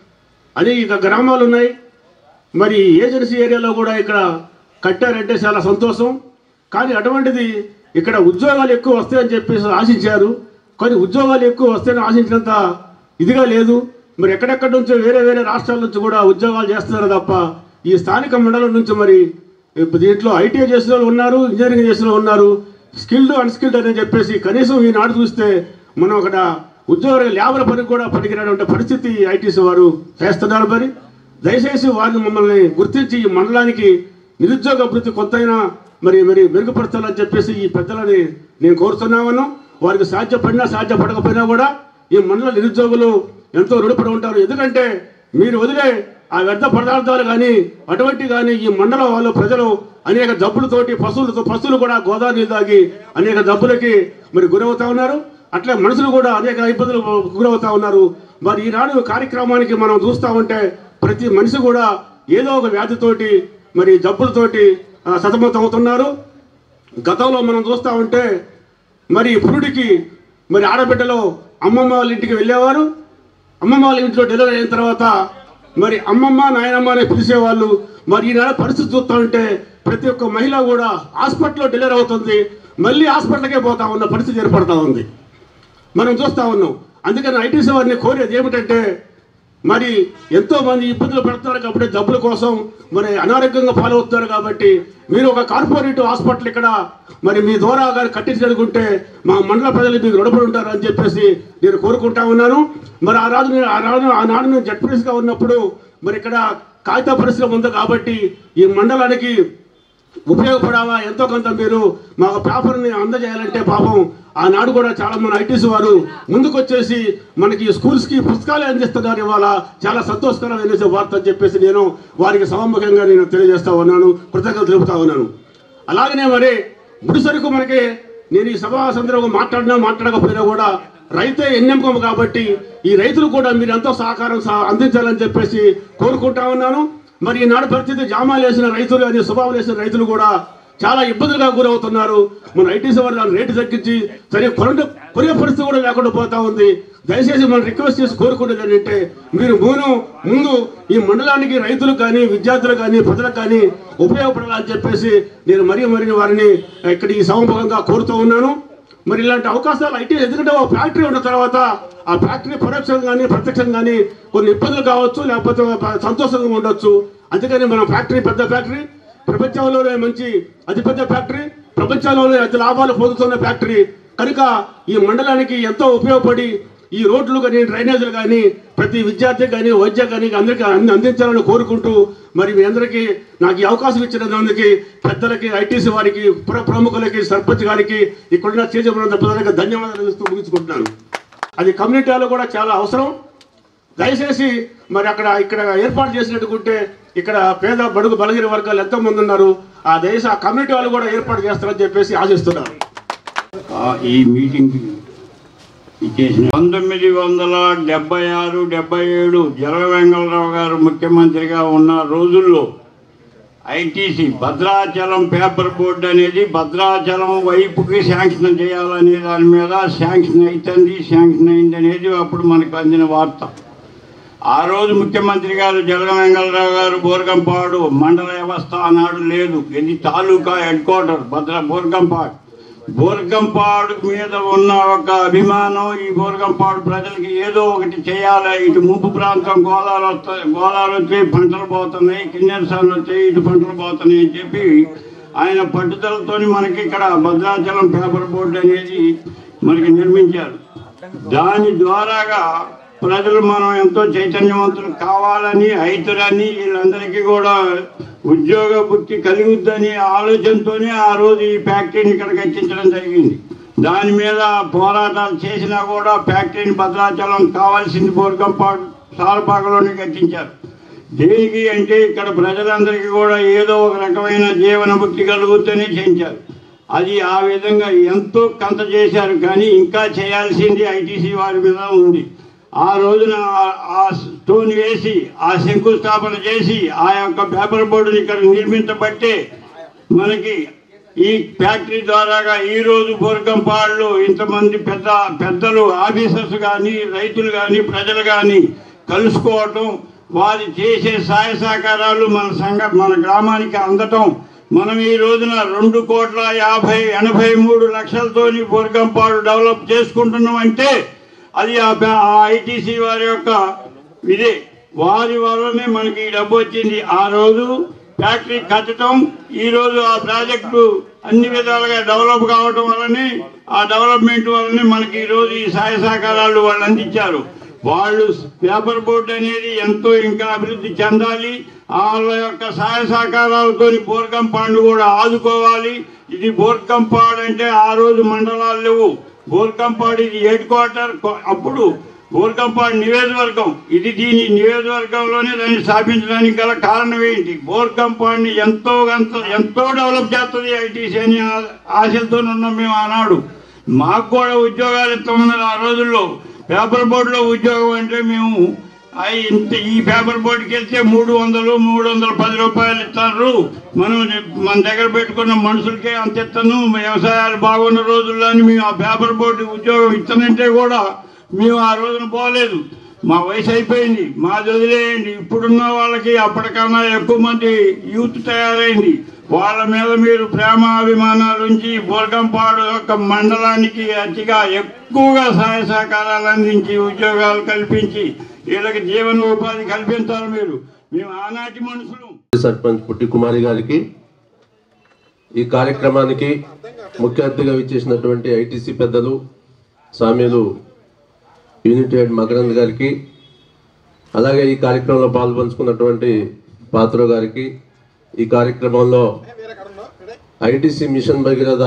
అనేక గ్రామాలు ఉన్నాయి మరి ఏజెన్సీ ఏరియాలో కూడా ఇక్కడ కట్టారంటే చాలా సంతోషం కానీ అటువంటిది ఇక్కడ ఉద్యోగాలు ఎక్కువ వస్తాయని చెప్పేసి ఆశించారు కానీ ఉద్యోగాలు ఎక్కువ వస్తాయని ఆశించినంత ఇదిగా లేదు మరి ఎక్కడెక్కడి నుంచో వేరే వేరే రాష్ట్రాల నుంచి కూడా ఉద్యోగాలు చేస్తున్నారు తప్ప ఈ స్థానిక మండలం నుంచి మరి ఇప్పుడు దీంట్లో ఐటీఐ చేసిన వాళ్ళు ఉన్నారు ఇంజనీరింగ్ చేసిన వాళ్ళు ఉన్నారు స్కిల్డ్ అన్స్కిల్డ్ అని చెప్పేసి కనీసం ఈనాడు చూస్తే మనం అక్కడ ఉద్యోగ లేబర్ పని కూడా పనికిరానటువంటి పరిస్థితి ఐటీసీ వారు చేస్తున్నారు మరి దయచేసి వారిని మమ్మల్ని గుర్తించి ఈ మండలానికి నిరుద్యోగ అభివృద్ధి కొంతైనా మరి మరి మెరుగుపరచాలని చెప్పేసి ఈ పెద్దలని నేను కోరుతున్నామను వారికి సాధ్యపడినా సాధ్యపడకపోయినా కూడా ఈ మండల నిరుద్యోగులు ఎంతో రుణపడి ఉంటారు ఎందుకంటే మీరు వదిలే ఆ వ్యర్థ పదార్థాలు కానీ అటువంటి కానీ ఈ మండలం వాళ్ళు ప్రజలు అనేక జబ్బులతోటి పశువులతో పశువులు కూడా గోదావరి నీళ్ళు తాగి అనేక జబ్బులకి మరి గురవుతా ఉన్నారు అట్లే మనుషులు కూడా అనేక ఇబ్బందులు గురవుతా ఉన్నారు మరి ఈనాడు కార్యక్రమానికి మనం చూస్తా ఉంటే ప్రతి మనిషి కూడా ఏదో ఒక వ్యాధితోటి మరి జబ్బులతోటి ఆ, సతమతం అవుతున్నారు గతంలో మనం చూస్తా ఉంటే మరి పురుడికి మరి ఆడబిడ్డలో అమ్మమ్మ వాళ్ళ ఇంటికి వెళ్ళేవారు అమ్మమ్మ వాళ్ళ ఇంట్లో డెలివరీ అయిన తర్వాత మరి అమ్మమ్మ నాయనమ్మ అని పిలిచేవాళ్ళు మరి ఈనాడు పరిస్థితి చూస్తూ ఉంటే ప్రతి ఒక్క మహిళ కూడా హాస్పిటల్లో డెలివరీ అవుతుంది మళ్ళీ హాస్పిటల్కే పోతా ఉన్న పరిస్థితి ఏర్పడతా ఉంది మనం చూస్తా ఉన్నాం అందుకని ఐటీసీ వారిని కోరేది ఏమిటంటే మరి ఎంతో మంది ఇబ్బందులు పడుతున్నారు కాబట్టి జబ్బుల కోసం మరి అనారోగ్యంగా పాలవుతున్నారు కాబట్టి మీరు ఒక కార్పొరేట్ హాస్పిటల్ ఇక్కడ మరి మీ ద్వారా గారు కట్టించగలుగుంటే మా మండల ప్రజలు మీకు రుణపడి ఉంటారు అని చెప్పేసి నేను కోరుకుంటా ఉన్నాను మరి ఆ రాజు నేను- ఆ రాజు ఆనాడు నేను జడ్పీసీగా ఉన్నప్పుడు మరి ఇక్కడ కాగిత పరిశ్రమ ఉంది కాబట్టి ఈ మండలానికి ఉపయోగపడాలా ఎంతో కొంత మీరు మా పేపర్ని అందజేయాలంటే పాపం ఆనాడు కూడా చాలా మంది ఐటీసీ వారు ముందుకు వచ్చేసి మనకి స్కూల్స్ కి పుస్తకాలు అందిస్తున్నారు ఇవాళ చాలా సంతోషకరమైన వార్త అని చెప్పేసి నేను వారికి సమాముఖంగా నేను తెలియజేస్తా ఉన్నాను కృతజ్ఞతలు తెలుపుతా ఉన్నాను అలాగనే మరి ముడి సరుకు మనకి నేను ఈ సభా సందర్భంగా మాట్లాడినా మాట్లాడకపోయినా కూడా రైతే ఎన్నెంకం కాబట్టి ఈ రైతులు కూడా మీరు ఎంతో సహకారం సహ- అందించాలని చెప్పేసి కోరుకుంటా ఉన్నాను మరి ఈనాడు పరిస్థితి జామాలు వేసిన రైతులు అని స్వభావం వేసిన రైతులు కూడా చాలా ఇబ్బందులుగా గురవుతున్నారు మన ఐటీసీ వారు దాని రేటు తగ్గించి సరే కొన కొనే పరిస్థితి కూడా లేకుండా పోతా ఉంది దయచేసి మనం రిక్వెస్ట్ చేసి కోరుకునేది ఏంటంటే మీరు మూను ముందు ఈ మండలానికి రైతులకు కానీ విద్యార్థులకు కానీ ప్రజలకు కానీ ఉపయోగపడాలని చెప్పేసి నేను మరీ మరీ వారిని ఇక్కడ ఈ సమాపకంగా కోరుతూ ఉన్నాను మరి ఇలాంటి అవకాశాలు ఐటీ ఎందుకంటే ఒక ఫ్యాక్టరీ ఉన్న తర్వాత ఆ ఫ్యాక్టరీ పరోక్షంగా కానీ ప్రత్యక్షంగా కానీ కొన్ని ఇబ్బందులు కావచ్చు లేకపోతే సంతోషంగా ఉండొచ్చు అందుకని మన ఫ్యాక్టరీ పెద్ద ఫ్యాక్టరీ ప్రపంచంలోనే మంచి అతిపెద్ద ఫ్యాక్టరీ ప్రపంచంలోనే అతి లాభాలు పొందుతున్న ఫ్యాక్టరీ కనుక ఈ మండలానికి ఎంతో ఉపయోగపడి ఈ రోడ్లు కానీ డ్రైనేజీలు కానీ ప్రతి విద్యార్థి కానీ వైద్య కానీ అందరికీ అంది- అందించాలని కోరుకుంటూ మరి మీ అందరికీ నాకు ఈ అవకాశం ఇచ్చినందుకు పెద్దలకి ఐటీసీ వారికి పుర ప్రముఖులకి సర్పంచ్ గారికి ఇక్కడున్న చేజమన్న ప్రజలకు ధన్యవాదాలు ఇస్తూ ముగించుకుంటున్నాను అది కమ్యూనిటీలో కూడా చాలా అవసరం దయచేసి మరి అక్కడ ఇక్కడ ఏర్పాటు చేసినట్టుకుంటే ఇక్కడ పేద బడుగు బలగిరి వర్గాలు ఎంతో మంది ఉన్నారు ఆ దేశ ఆ కమ్యూనిటీ వాళ్ళు కూడా ఏర్పాటు చేస్తారని చెప్పేసి ఆశిస్తున్నారు ఈ మీటింగ్ ఇచ్చేసిన పంతొమ్మిది వందల డెబ్బై ఆరు డెబ్బై ఏడు జల వెంగళరావు గారు ముఖ్యమంత్రిగా ఉన్న రోజుల్లో ఐటీసీ భద్రాచలం పేపర్ బోర్డు అనేది భద్రాచలం వైపుకి శాంక్షన్ చేయాలనే దాని మీద శాంక్షన్ అవుతుంది శాంక్షన్ అయింది అనేది అప్పుడు మనకు అందిన వార్త ఆ రోజు ముఖ్యమంత్రి గారు జగన్ వెంగళరావు గారు బోర్గంపాడు మండల వ్యవస్థ ఆనాడు లేదు ఇది తాలూకా హెడ్ క్వార్టర్ భద్ర బోర్గంపాడు బోర్గంపాడు మీద ఉన్న ఒక అభిమానం ఈ బోర్గంపాడు ప్రజలకి ఏదో ఒకటి చేయాలి ఇటు ముంపు ప్రాంతం గోదావరి వస్తాయి గోదావరి వచ్చి పంటలు పోతున్నాయి కిన్నెరసాలు వచ్చాయి ఇటు పంటలు పోతున్నాయి అని చెప్పి ఆయన పట్టుదలతో మనకి ఇక్కడ భద్రాచలం పేపర్ బోర్డు అనేది మనకి నిర్మించారు దాని ద్వారాగా ప్రజలు మనం ఎంతో చైతన్యవంతులు కావాలని రైతులని వీళ్ళందరికీ కూడా ఉద్యోగ బుద్ధి కలుగుద్దని ఆలోచనతోనే ఆ రోజు ఈ ఫ్యాక్టరీని ఇక్కడ కట్టించడం జరిగింది దాని మీద పోరాటాలు చేసినా కూడా ఫ్యాక్టరీని భద్రాచలం కావాల్సింది బోర్గంపాడు సారపాకలోనే కట్టించారు దేనికి అంటే ఇక్కడ ప్రజలందరికీ కూడా ఏదో ఒక రకమైన జీవన భక్తి కలుగుతూనే చేయించారు అది ఆ విధంగా ఎంతో కంత చేశారు కానీ ఇంకా చేయాల్సింది ఐటీసీ వారి మీద ఉంది ఆ రోజున ఆ- ఆ స్టోన్ వేసి ఆ శంకుస్థాపన చేసి ఆ యొక్క పేపర్ బోర్డుని ఇక్కడ నిర్మించబట్టే మనకి ఈ ఫ్యాక్టరీ ద్వారాగా ఈ రోజు బోర్గంపాడులో ఇంతమంది పెద్ద పెద్దలు ఆఫీసర్స్ కానీ రైతులు కానీ ప్రజలు కానీ కలుసుకోవటం వారి చేసే సహాయ సహకారాలు మన సంఘ మన గ్రామానికి అందటం మనం ఈ రోజున రెండు కోట్ల యాభై ఎనభై మూడు లక్షలతోని బోర్గంపాడు డెవలప్ చేసుకుంటున్నాం అంటే అది ఆ బ్యా- ఆ ఐటీసీ వారి యొక్క ఇదే వారి వల్లనే మనకి ఈ డబ్బు వచ్చింది ఆ రోజు ఫ్యాక్టరీ కట్టడం ఈ రోజు ఆ ప్రాజెక్టు అన్ని విధాలుగా డెవలప్ కావడం వల్లనే ఆ డెవలప్మెంట్ వల్లనే మనకి ఈ రోజు ఈ సహాయ సహకారాలు వాళ్ళు అందించారు వాళ్ళు పేపర్ బోర్డు అనేది ఎంతో ఇంకా అభివృద్ధి చెందాలి వాళ్ళ యొక్క సహాయ సహకారాలతో బోర్గం పాండు కూడా ఆదుకోవాలి ఇది బోర్గం పాడు అంటే ఆ రోజు మండలాలు లేవు బోర్గంపాడు ఇది హెడ్ క్వార్టర్ కొ- అప్పుడు బోర్గంపాడు నియోజకవర్గం ఇది దీని నియోజకవర్గంలోనే దాన్ని స్థాపించడానికి గల కారణం ఏంటి బోర్గంపాడుని ఎంతో గంత ఎంతో డెవలప్ చేస్తుంది ఐటీసీ అని ఆ- ఆశలతో ఉన్నాం మేము ఆనాడు మాకు కూడా ఉద్యోగాలు ఇస్తామన్నారు ఆ రోజుల్లో పేపర్ బోర్డులో ఉద్యోగం అంటే మేము అయి ఇంత ఈ పేపర్ బోర్డుకి వెళ్తే మూడు వందలు మూడు వందల పది రూపాయలు ఇస్తారు మనం మన దగ్గర పెట్టుకున్న మనుషులకే అంత ఇస్తాను వ్యవసాయాలు బాగున్న రోజుల్లో అని మేము ఆ పేపర్ బోర్డు ఉద్యోగం ఇస్తానంటే కూడా మేము ఆ రోజున పోలేదు మా వయసు అయిపోయింది మాది వదిలేయండి ఇప్పుడున్న వాళ్ళకి అప్పటికన్నా ఎక్కువ మంది యూత్ తయారైంది వాళ్ళ మీద మీరు ప్రేమ అభిమానాలు ఉంచి బోర్గంపాడు యొక్క మండలానికి అతిగా ఎక్కువగా సహాయ సహకారాలు అందించి ఉద్యోగాలు కల్పించి వీళ్ళకి జీవనోపాధి కల్పించాలి మీరు మేము ఆనాటి మనుషులు సర్పంచ్ పుట్టి కుమారి గారికి ఈ కార్యక్రమానికి ముఖ్య అతిథిగా ఇచ్చేసినటువంటి ఐటీసీ పెద్దలు సామ్యులు యూనిట్ హెడ్ మకరంద్ గారికి అలాగే ఈ కార్యక్రమంలో పాల్పంచుకున్నటువంటి పాత్ర గారికి ఈ కార్యక్రమంలో ITC mission Bhagiratha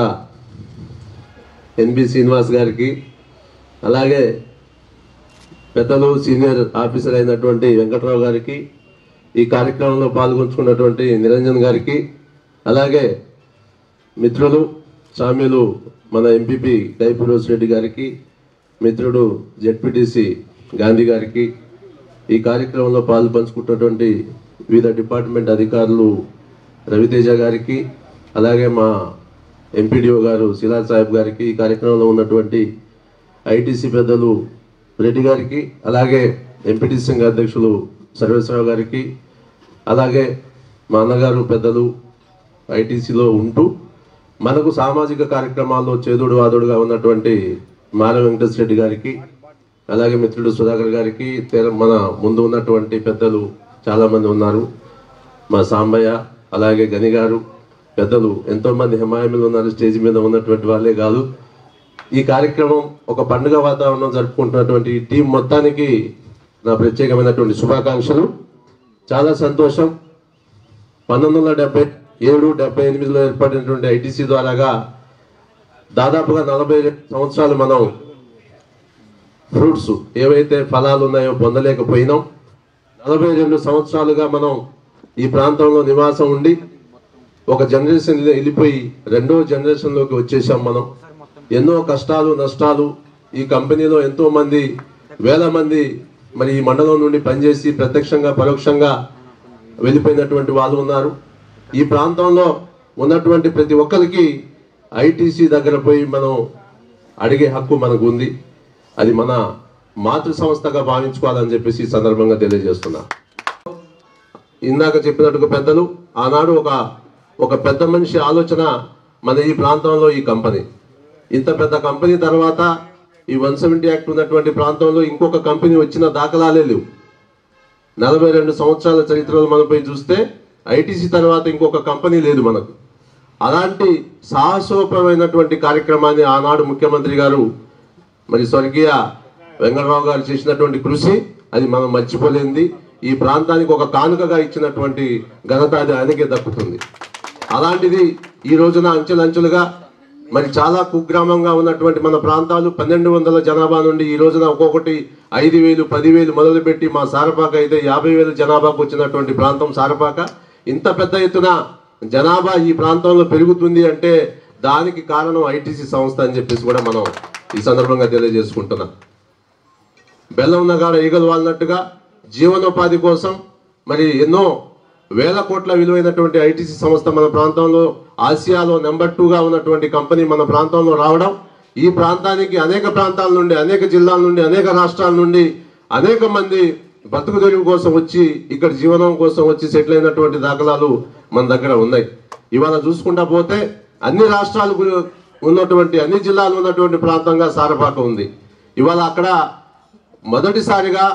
NB Srinivas గారికి అలాగే పెద్దలు సీనియర్ ఆఫీసర్ అయినటువంటి వెంకట్రావు గారికి ఈ కార్యక్రమంలో పాల్గొంచుకున్నటువంటి నిరంజన్ గారికి అలాగే మిత్రులు సామ్యులు మన ఎంపీపీ కై ఫిరోజ్ రెడ్డి గారికి మిత్రుడు జెడ్పీటీసీ గాంధీ గారికి ఈ కార్యక్రమంలో పాలు పంచుకుంటున్నటువంటి వివిధ డిపార్ట్మెంట్ అధికారులు రవితేజ గారికి అలాగే మా ఎంపీడీఓ గారు శిలా సాహెబ్ గారికి ఈ కార్యక్రమంలో ఉన్నటువంటి ఐటీసీ పెద్దలు రెడ్డి గారికి అలాగే ఎంపీటీసీ సంఘ అధ్యక్షులు సర్వేశ్వరరావు గారికి అలాగే మా అన్నగారు పెద్దలు ఐటీసీలో ఉంటూ మనకు సామాజిక కార్యక్రమాల్లో చేదుడు వాదుడుగా ఉన్నటువంటి మాల వెంకటేశ్వర రెడ్డి గారికి అలాగే మిత్రుడు సుధాకర్ గారికి తెర- మన ముందు ఉన్నటువంటి పెద్దలు చాలామంది ఉన్నారు మా సాంబయ్య అలాగే గని గారు పెద్దలు ఎంతోమంది హిమాయములు ఉన్నారు స్టేజ్ మీద ఉన్నటువంటి వాళ్ళే కాదు ఈ కార్యక్రమం ఒక పండుగ వాతావరణం జరుపుకుంటున్నటువంటి ఈ టీం మొత్తానికి నా ప్రత్యేకమైనటువంటి శుభాకాంక్షలు చాలా సంతోషం పంతొమ్మిది వందల డెబ్బై ఏడు డెబ్బై ఎనిమిదిలో ఏర్పడినటువంటి ఐటీసీ ద్వారాగా దాదాపుగా నలభై రెండు సంవత్సరాలు మనం ఫ్రూట్స్ ఏవైతే ఫలాలు ఉన్నాయో పొందలేకపోయినాం నలభై రెండు సంవత్సరాలుగా మనం ఈ ప్రాంతంలో నివాసం ఉండి ఒక జనరేషన్ వెళ్ళిపోయి రెండో జనరేషన్లోకి వచ్చేసాం మనం ఎన్నో కష్టాలు నష్టాలు ఈ కంపెనీలో ఎంతో మంది వేల మంది మరి ఈ మండలం నుండి పనిచేసి ప్రత్యక్షంగా పరోక్షంగా వెళ్ళిపోయినటువంటి వాళ్ళు ఉన్నారు ఈ ప్రాంతంలో ఉన్నటువంటి ప్రతి ఒక్కరికి ఐటీసీ దగ్గర పోయి మనం అడిగే హక్కు మనకు ఉంది అది మన మాతృ సంస్థగా భావించుకోవాలని చెప్పేసి ఈ సందర్భంగా తెలియజేస్తున్నా ఇందాక చెప్పినట్టుగా పెద్దలు ఆనాడు ఒక ఒక పెద్ద మనిషి ఆలోచన మన ఈ ప్రాంతంలో ఈ కంపెనీ ఇంత పెద్ద కంపెనీ తర్వాత ఈ వన్ సెవెంటీ యాక్ట్ ఉన్నటువంటి ప్రాంతంలో ఇంకొక కంపెనీ వచ్చిన దాఖలాలే లేవు నలభై రెండు సంవత్సరాల చరిత్రలో మనం పోయి చూస్తే ఐటీసీ తర్వాత ఇంకొక కంపెనీ లేదు మనకు అలాంటి సాహసోపమైనటువంటి కార్యక్రమాన్ని ఆనాడు ముఖ్యమంత్రి గారు మరి స్వర్గీయ వెంకటరావు గారు చేసినటువంటి కృషి అది మనం మర్చిపోలేంది ఈ ప్రాంతానికి ఒక కానుకగా ఇచ్చినటువంటి ఘనత అది ఆయనకే దక్కుతుంది అలాంటిది ఈ రోజున అంచెలంచెలుగా మరి చాలా కుగ్రామంగా ఉన్నటువంటి మన ప్రాంతాలు పన్నెండు వందల జనాభా నుండి ఈ రోజున ఒక్కొక్కటి ఐదు వేలు పదివేలు మొదలుపెట్టి మా సారపాక అయితే యాభై వేల జనాభాకు వచ్చినటువంటి ప్రాంతం సారపాక ఇంత పెద్ద ఎత్తున జనాభా ఈ ప్రాంతంలో పెరుగుతుంది అంటే దానికి కారణం ఐటీసీ సంస్థ అని చెప్పేసి కూడా మనం ఈ సందర్భంగా తెలియజేసుకుంటున్నాం బెల్లం నగాడ ఈగలు వాలినట్టుగా జీవనోపాధి కోసం మరి ఎన్నో వేల కోట్ల విలువైనటువంటి ఐటీసీ సంస్థ మన ప్రాంతంలో ఆసియాలో నెంబర్ టూగా ఉన్నటువంటి కంపెనీ మన ప్రాంతంలో రావడం ఈ ప్రాంతానికి అనేక ప్రాంతాల నుండి అనేక జిల్లాల నుండి అనేక రాష్ట్రాల నుండి అనేక మంది బతుకు తెరువు కోసం వచ్చి ఇక్కడ జీవనం కోసం వచ్చి సెటిల్ అయినటువంటి దాఖలాలు మన దగ్గర ఉన్నాయి ఇవాళ చూసుకుంటా పోతే అన్ని రాష్ట్రాలకు ఉన్నటువంటి అన్ని జిల్లాలు ఉన్నటువంటి ప్రాంతంగా సారపాక ఉంది ఇవాళ అక్కడ మొదటిసారిగా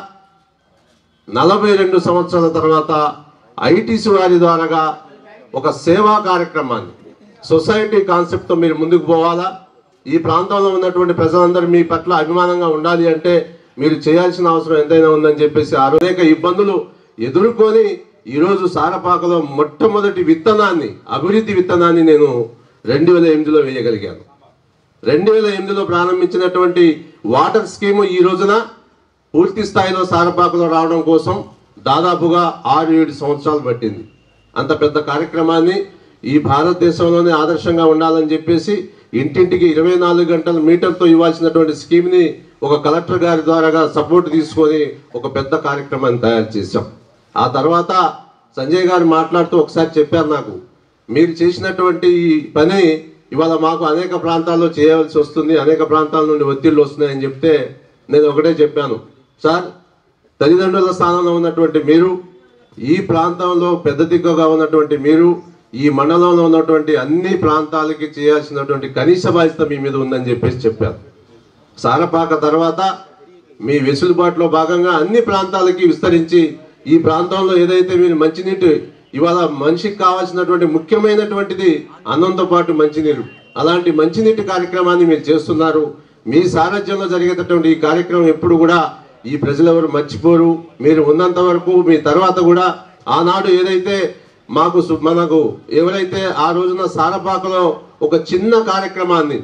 నలభై రెండు సంవత్సరాల తర్వాత ఐటీసీ వారి ద్వారాగా ఒక సేవా కార్యక్రమాన్ని సొసైటీ కాన్సెప్ట్తో మీరు ముందుకు పోవాలా ఈ ప్రాంతంలో ఉన్నటువంటి ప్రజలందరూ మీ పట్ల అభిమానంగా ఉండాలి అంటే మీరు చేయాల్సిన అవసరం ఎంతైనా ఉందని చెప్పేసి ఆ రోజు అనేక ఇబ్బందులు ఎదుర్కొని ఈరోజు సారపాకలో మొట్టమొదటి విత్తనాన్ని అభివృద్ధి విత్తనాన్ని నేను రెండు వేల ఎనిమిదిలో వేయగలిగాను రెండు వేల ఎనిమిదిలో ప్రారంభించినటువంటి వాటర్ స్కీము ఈ రోజున పూర్తి స్థాయిలో సారపాకలో రావడం కోసం దాదాపుగా ఆరు ఏడు సంవత్సరాలు పట్టింది అంత పెద్ద కార్యక్రమాన్ని ఈ భారతదేశంలోనే ఆదర్శంగా ఉండాలని చెప్పేసి ఇంటింటికి ఇరవై నాలుగు గంటల మీటర్తో ఇవ్వాల్సినటువంటి స్కీమ్ని ఒక కలెక్టర్ గారి ద్వారాగా సపోర్ట్ తీసుకొని ఒక పెద్ద కార్యక్రమాన్ని తయారు చేశాం ఆ తర్వాత సంజయ్ గారు మాట్లాడుతూ ఒకసారి చెప్పారు నాకు మీరు చేసినటువంటి ఈ పని ఇవాళ మాకు అనేక ప్రాంతాల్లో చేయవలసి వస్తుంది అనేక ప్రాంతాల నుండి ఒత్తిళ్ళు వస్తున్నాయని చెప్తే నేను ఒకటే చెప్పాను సార్ తల్లిదండ్రుల స్థానంలో ఉన్నటువంటి మీరు ఈ ప్రాంతంలో పెద్ద దిక్కుగా ఉన్నటువంటి మీరు ఈ మండలంలో ఉన్నటువంటి అన్ని ప్రాంతాలకి చేయాల్సినటువంటి కనీస బాధ్యత మీ మీద ఉందని చెప్పేసి చెప్పారు సారపాక తర్వాత మీ వెసులుబాటులో భాగంగా అన్ని ప్రాంతాలకి విస్తరించి ఈ ప్రాంతంలో ఏదైతే మీరు మంచినీటి ఇవాళ మనిషికి కావాల్సినటువంటి ముఖ్యమైనటువంటిది అన్నంతో పాటు మంచినీరు అలాంటి మంచినీటి కార్యక్రమాన్ని మీరు చేస్తున్నారు మీ సారథ్యంలో జరిగేటటువంటి ఈ కార్యక్రమం ఎప్పుడు కూడా ఈ ప్రజలెవరు మర్చిపోరు మీరు ఉన్నంత వరకు మీ తర్వాత కూడా ఆనాడు ఏదైతే మాకు సు- మనకు ఎవరైతే ఆ రోజున సారపాకలో ఒక చిన్న కార్యక్రమాన్ని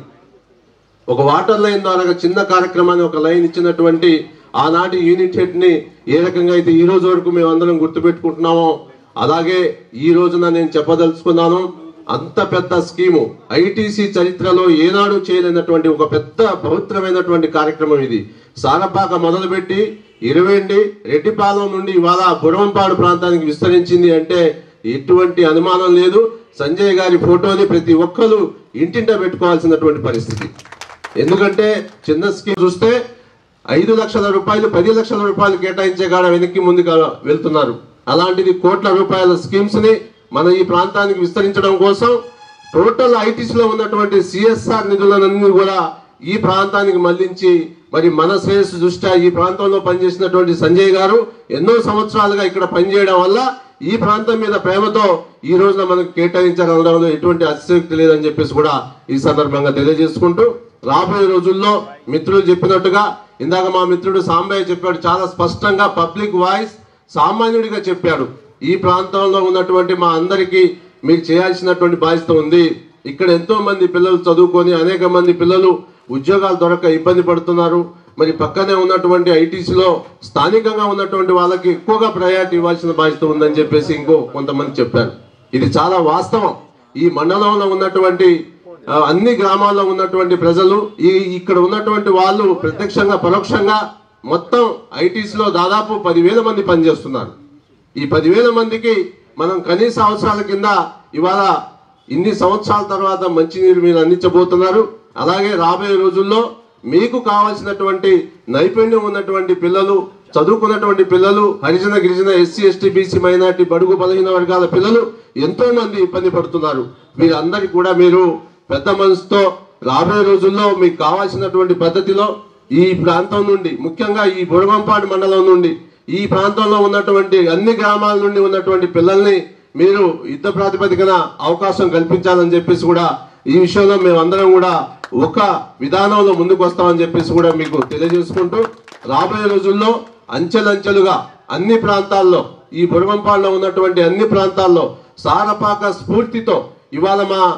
ఒక వాటర్ లైన్ ద్వారా ఒక చిన్న కార్యక్రమాన్ని ఒక లైన్ ఇచ్చినటువంటి ఆనాటి యూనిట్ హెడ్ ని ఏ రకంగా అయితే ఈ రోజు వరకు మేము అందరం గుర్తుపెట్టుకుంటున్నామో అలాగే ఈ రోజున నేను చెప్పదలుచుకున్నాను అంత పెద్ద స్కీము ఐటీసీ చరిత్రలో ఏనాడు చేయలేనటువంటి ఒక పెద్ద పవిత్రమైనటువంటి కార్యక్రమం ఇది సారపాక మొదలుపెట్టి ఇరవైండి రెడ్డిపాలెం నుండి ఇవాళ బురవంపాడు ప్రాంతానికి విస్తరించింది అంటే ఎటువంటి అనుమానం లేదు సంజయ్ గారి ఫోటోని ప్రతి ఒక్కరు ఇంటింట పెట్టుకోవాల్సినటువంటి పరిస్థితి ఎందుకంటే చిన్న స్కీమ్ చూస్తే ఐదు లక్షల రూపాయలు పది లక్షల రూపాయలు కేటాయించే కాడ వెనక్కి ముందుగా వెళ్తున్నారు అలాంటిది కోట్ల రూపాయల స్కీమ్స్ ని మన ఈ ప్రాంతానికి విస్తరించడం కోసం టోటల్ ఐటీసీ లో ఉన్నటువంటి సిఎస్ఆర్ నిధులన్నీ కూడా ఈ ప్రాంతానికి మళ్లించి మరి మన శ్రేయస్సు దృష్ట్యా ఈ ప్రాంతంలో పనిచేసినటువంటి సంజయ్ గారు ఎన్నో సంవత్సరాలుగా ఇక్కడ పనిచేయడం వల్ల ఈ ప్రాంతం మీద ప్రేమతో ఈ రోజున మనకు కేటాయించాలనడంలో ఎటువంటి అతిశక్తి లేదని చెప్పేసి కూడా ఈ సందర్భంగా తెలియజేసుకుంటూ రాబోయే రోజుల్లో మిత్రులు చెప్పినట్టుగా ఇందాక మా మిత్రుడు సాంబయ్య చెప్పాడు చాలా స్పష్టంగా పబ్లిక్ వాయిస్ సామాన్యుడిగా చెప్పాడు ఈ ప్రాంతంలో ఉన్నటువంటి మా అందరికీ మీరు చేయాల్సినటువంటి బాధ్యత ఉంది ఇక్కడ ఎంతో మంది పిల్లలు చదువుకొని అనేక మంది పిల్లలు ఉద్యోగాలు దొరక ఇబ్బంది పడుతున్నారు మరి పక్కనే ఉన్నటువంటి ఐటీసీలో స్థానికంగా ఉన్నటువంటి వాళ్ళకి ఎక్కువగా ప్రయారిటీ ఇవ్వాల్సిన బాధ్యత ఉందని చెప్పేసి ఇంకో కొంతమంది చెప్పారు ఇది చాలా వాస్తవం ఈ మండలంలో ఉన్నటువంటి ఆ, అన్ని గ్రామాల్లో ఉన్నటువంటి ప్రజలు ఈ ఇక్కడ ఉన్నటువంటి వాళ్ళు ప్రత్యక్షంగా పరోక్షంగా మొత్తం ఐటీసీలో దాదాపు పదివేల మంది పనిచేస్తున్నారు ఈ పదివేల మందికి మనం కనీస అవసరాల కింద ఇవాళ ఇన్ని సంవత్సరాల తర్వాత మంచినీరు మీరు అందించబోతున్నారు అలాగే రాబోయే రోజుల్లో మీకు కావాల్సినటువంటి నైపుణ్యం ఉన్నటువంటి పిల్లలు చదువుకున్నటువంటి పిల్లలు హరిజన గిరిజన ఎస్సీ ఎస్టీ బీసీ మైనార్టీ బడుగు బలహీన వర్గాల పిల్లలు ఎంతో మంది ఇబ్బంది పడుతున్నారు వీరందరికీ కూడా మీరు పెద్ద మనసుతో రాబోయే రోజుల్లో మీకు కావాల్సినటువంటి పద్ధతిలో ఈ ప్రాంతం నుండి ముఖ్యంగా ఈ బుడగంపాడు మండలం నుండి ఈ ప్రాంతంలో ఉన్నటువంటి అన్ని గ్రామాల నుండి ఉన్నటువంటి పిల్లల్ని మీరు యుద్ధ ప్రాతిపదికన అవకాశం కల్పించాలని చెప్పేసి కూడా ఈ విషయంలో మేమందరం కూడా ఒక విధానంలో ముందుకు వస్తామని చెప్పేసి కూడా మీకు తెలియజేసుకుంటూ రాబోయే రోజుల్లో అంచెలంచెలుగా అన్ని ప్రాంతాల్లో ఈ బుడగంపాడులో ఉన్నటువంటి అన్ని ప్రాంతాల్లో సారపాక స్ఫూర్తితో ఇవాళ మా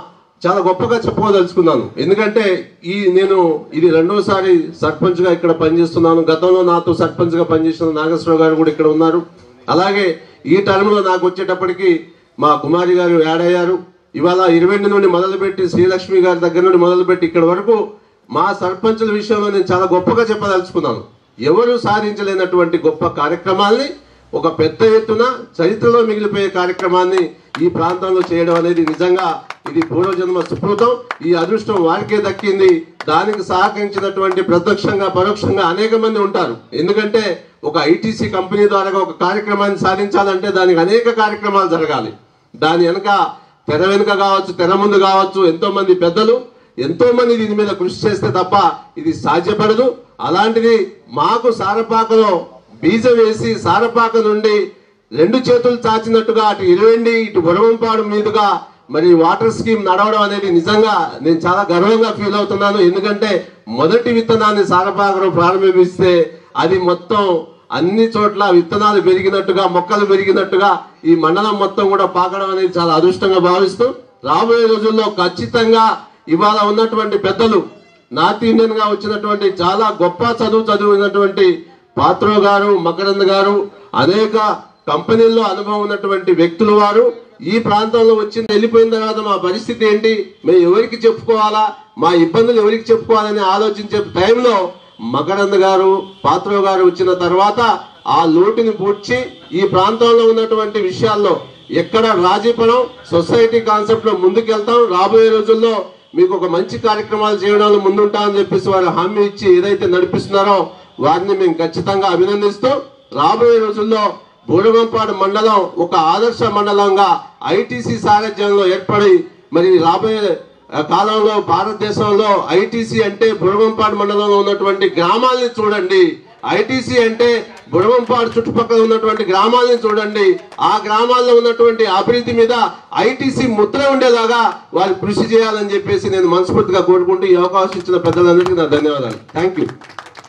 చాలా గొప్పగా చెప్పుకోదలుచుకున్నాను ఎందుకంటే ఈ నేను ఇది రెండోసారి సర్పంచ్ గా ఇక్కడ పనిచేస్తున్నాను గతంలో నాతో సర్పంచ్ గా పనిచేసిన నాగేశ్వరరావు గారు కూడా ఇక్కడ ఉన్నారు అలాగే ఈ టర్మ్ లో నాకు వచ్చేటప్పటికి మా కుమారి గారు యాడ్ అయ్యారు ఇవాళ ఇరవై నుండి మొదలుపెట్టి శ్రీలక్ష్మి గారి దగ్గర నుండి మొదలుపెట్టి ఇక్కడ వరకు మా సర్పంచుల విషయంలో నేను చాలా గొప్పగా చెప్పదలుచుకున్నాను ఎవరు సాధించలేనటువంటి గొప్ప కార్యక్రమాల్ని ఒక పెద్ద ఎత్తున చరిత్రలో మిగిలిపోయే కార్యక్రమాన్ని ఈ ప్రాంతంలో చేయడం అనేది నిజంగా ఇది పూర్వజన్మ సుకృతం ఈ అదృష్టం వారికే దక్కింది దానికి సహకరించినటువంటి ప్రత్యక్షంగా పరోక్షంగా అనేక మంది ఉంటారు ఎందుకంటే ఒక ఐటీసీ కంపెనీ ద్వారా ఒక కార్యక్రమాన్ని సాధించాలంటే దానికి అనేక కార్యక్రమాలు జరగాలి దాని వెనక తెర వెనుక కావచ్చు తెర ముందు కావచ్చు ఎంతో మంది పెద్దలు ఎంతో మంది దీని మీద కృషి చేస్తే తప్ప ఇది సాధ్యపడదు అలాంటిది మాకు సారపాకలో బీజం వేసి సారపాక నుండి రెండు చేతులు చాచినట్టుగా అటు ఇరవండి ఇటు బుడవంపాడు మీదుగా మరి వాటర్ స్కీమ్ నడవడం అనేది నిజంగా నేను చాలా గర్వంగా ఫీల్ అవుతున్నాను ఎందుకంటే మొదటి విత్తనాన్ని సారపాకలో ప్రారంభిస్తే అది మొత్తం అన్ని చోట్ల విత్తనాలు పెరిగినట్టుగా మొక్కలు పెరిగినట్టుగా ఈ మండలం మొత్తం కూడా పాకడం అనేది చాలా అదృష్టంగా భావిస్తూ రాబోయే రోజుల్లో ఖచ్చితంగా ఇవాళ ఉన్నటువంటి పెద్దలు నార్త్ ఇండియన్ గా వచ్చినటువంటి చాలా గొప్ప చదువు చదివినటువంటి పాత్రో గారు మకరంద్ గారు అనేక కంపెనీల్లో అనుభవం ఉన్నటువంటి వ్యక్తులు వారు ఈ ప్రాంతంలో వచ్చి వెళ్ళిపోయిన తర్వాత మా పరిస్థితి ఏంటి మేము ఎవరికి చెప్పుకోవాలా మా ఇబ్బందులు ఎవరికి చెప్పుకోవాలని ఆలోచించే టైంలో మకరంద్ గారు పాత్రో గారు వచ్చిన తర్వాత ఆ లోటుని పూడ్చి ఈ ప్రాంతంలో ఉన్నటువంటి విషయాల్లో ఎక్కడ రాజీపడం సొసైటీ కాన్సెప్ట్ లో ముందుకెళ్తాం రాబోయే రోజుల్లో మీకు ఒక మంచి కార్యక్రమాలు చేయడంలో ముందుంటామని చెప్పేసి వారు హామీ ఇచ్చి ఏదైతే నడిపిస్తున్నారో వారిని మేము ఖచ్చితంగా అభినందిస్తూ రాబోయే రోజుల్లో బూడగంపాడు మండలం ఒక ఆదర్శ మండలంగా ఐటీసీ సారథ్యంలో ఏర్పడి మరి రాబోయే ఆ, కాలంలో భారతదేశంలో ఐటీసీ అంటే బుడగంపాడు మండలంలో ఉన్నటువంటి గ్రామాల్ని చూడండి ఐటీసీ అంటే బుడవంపాడు చుట్టుపక్కల ఉన్నటువంటి గ్రామాలను చూడండి ఆ గ్రామాల్లో ఉన్నటువంటి అభివృద్ధి మీద ఐటీసీ ముద్ర ఉండేలాగా వారు కృషి చేయాలని చెప్పేసి నేను మనస్ఫూర్తిగా కోరుకుంటూ ఈ అవకాశం ఇచ్చిన పెద్దలందరికీ నా ధన్యవాదాలు థ్యాంక్ యూ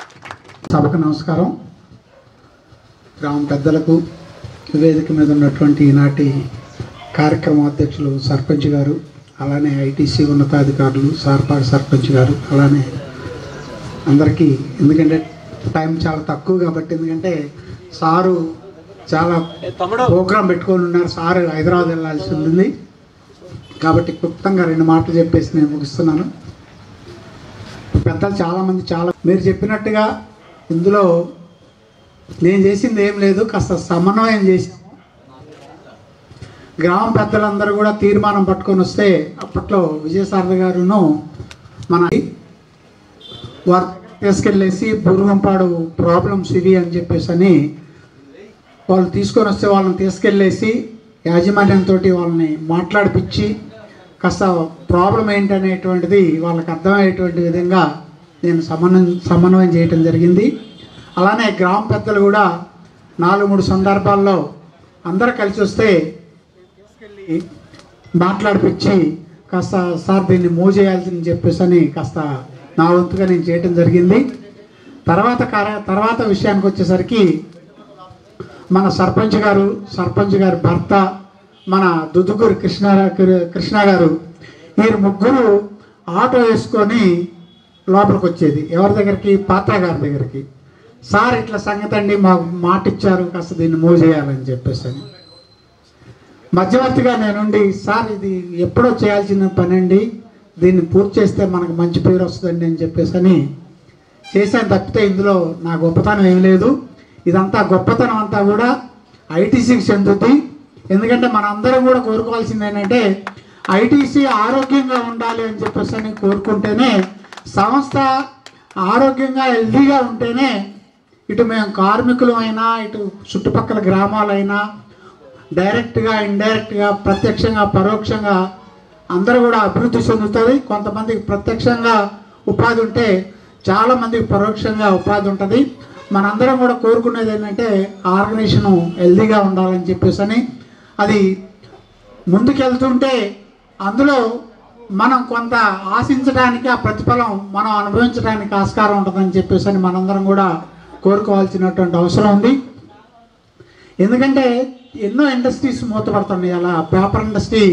సభకు నమస్కారం గ్రామ పెద్దలకు వేదిక మీద ఉన్నటువంటి ఈనాటి కార్యక్రమ అధ్యక్షులు సర్పంచ్ గారు అలానే ఐటీసీ ఉన్నతాధికారులు సార్పాడు సర్పంచ్ గారు అలానే అందరికీ ఎందుకంటే టైం చాలా తక్కువ కాబట్టి ఎందుకంటే సారు చాలా ప్రోగ్రాం పెట్టుకొని ఉన్నారు సారు హైదరాబాద్ వెళ్ళాల్సి ఉంది కాబట్టి క్లుప్తంగా రెండు మాటలు చెప్పేసి నేను ముగిస్తున్నాను పెద్దలు చాలామంది చాలా మీరు చెప్పినట్టుగా ఇందులో నేను చేసింది ఏం లేదు కాస్త సమన్వయం చేసి గ్రామ పెద్దలందరూ కూడా తీర్మానం పట్టుకొని వస్తే అప్పట్లో విజయసారథి గారును మన వారు తీసుకెళ్ళేసి బురుగంపాడు ప్రాబ్లమ్స్ ఇవి అని చెప్పేసి అని వాళ్ళు తీసుకొని వస్తే వాళ్ళని తీసుకెళ్ళేసి యాజమాన్యంతో వాళ్ళని మాట్లాడిపించి కాస్త ప్రాబ్లం ఏంటనేటువంటిది వాళ్ళకి అర్థమయ్యేటువంటి విధంగా నేను సమన్వయం సమన్వయం చేయటం జరిగింది అలానే గ్రామ పెద్దలు కూడా నాలుగు మూడు సందర్భాల్లో అందరూ కలిసి వస్తే తీసుకెళ్ళి మాట్లాడిపించి కాస్త సార్ దీన్ని మూవ్ చేయాల్సింది చెప్పేసి అని కాస్త నా వంతుగా నేను చేయటం జరిగింది తర్వాత కార్య తర్వాత విషయానికి వచ్చేసరికి మన సర్పంచ్ గారు సర్పంచ్ గారి భర్త మన దుదుగురు కృష్ణ కృష్ణ గారు వీరు ముగ్గురు ఆటో వేసుకొని లోపలికి వచ్చేది ఎవరి దగ్గరికి పాత్ర గారి దగ్గరికి సార్ ఇట్లా సంగతి అండి మాకు మాట ఇచ్చారు కాస్త దీన్ని మూవ్ చేయాలని చెప్పేసి అని మధ్యవర్తిగా నేనుండి సార్ ఇది ఎప్పుడో చేయాల్సిన పని అండి దీన్ని పూర్తి చేస్తే మనకు మంచి పేరు వస్తుందండి అని చెప్పేసి అని చేశాను తప్పితే ఇందులో నా గొప్పతనం ఏం లేదు ఇదంతా గొప్పతనం అంతా కూడా ఐటీసీకి చెందుద్ది ఎందుకంటే మనందరం కూడా కోరుకోవాల్సింది ఏంటంటే ఐటీసీ ఆరోగ్యంగా ఉండాలి అని చెప్పేసి అని కోరుకుంటేనే సంస్థ ఆరోగ్యంగా హెల్దీగా ఉంటేనే ఇటు మేము కార్మికులు అయినా ఇటు చుట్టుపక్కల గ్రామాలైనా డైరెక్ట్గా ఇండైరెక్ట్గా ప్రత్యక్షంగా పరోక్షంగా అందరూ కూడా అభివృద్ధి చెందుతుంది కొంతమందికి ప్రత్యక్షంగా ఉపాధి ఉంటే చాలా మందికి పరోక్షంగా ఉపాధి ఉంటుంది మనందరం కూడా కోరుకునేది ఏంటంటే ఆర్గనైజేషన్ హెల్దీగా ఉండాలని చెప్పేసి అని అది ముందుకెళ్తుంటే అందులో మనం కొంత ఆశించడానికి ఆ ప్రతిఫలం మనం అనుభవించడానికి ఆస్కారం ఉంటుందని చెప్పేసి అని మనందరం కూడా కోరుకోవాల్సినటువంటి అవసరం ఉంది ఎందుకంటే ఎన్నో ఇండస్ట్రీస్ మూతపడుతున్నాయి అలా పేపర్ ఇండస్ట్రీ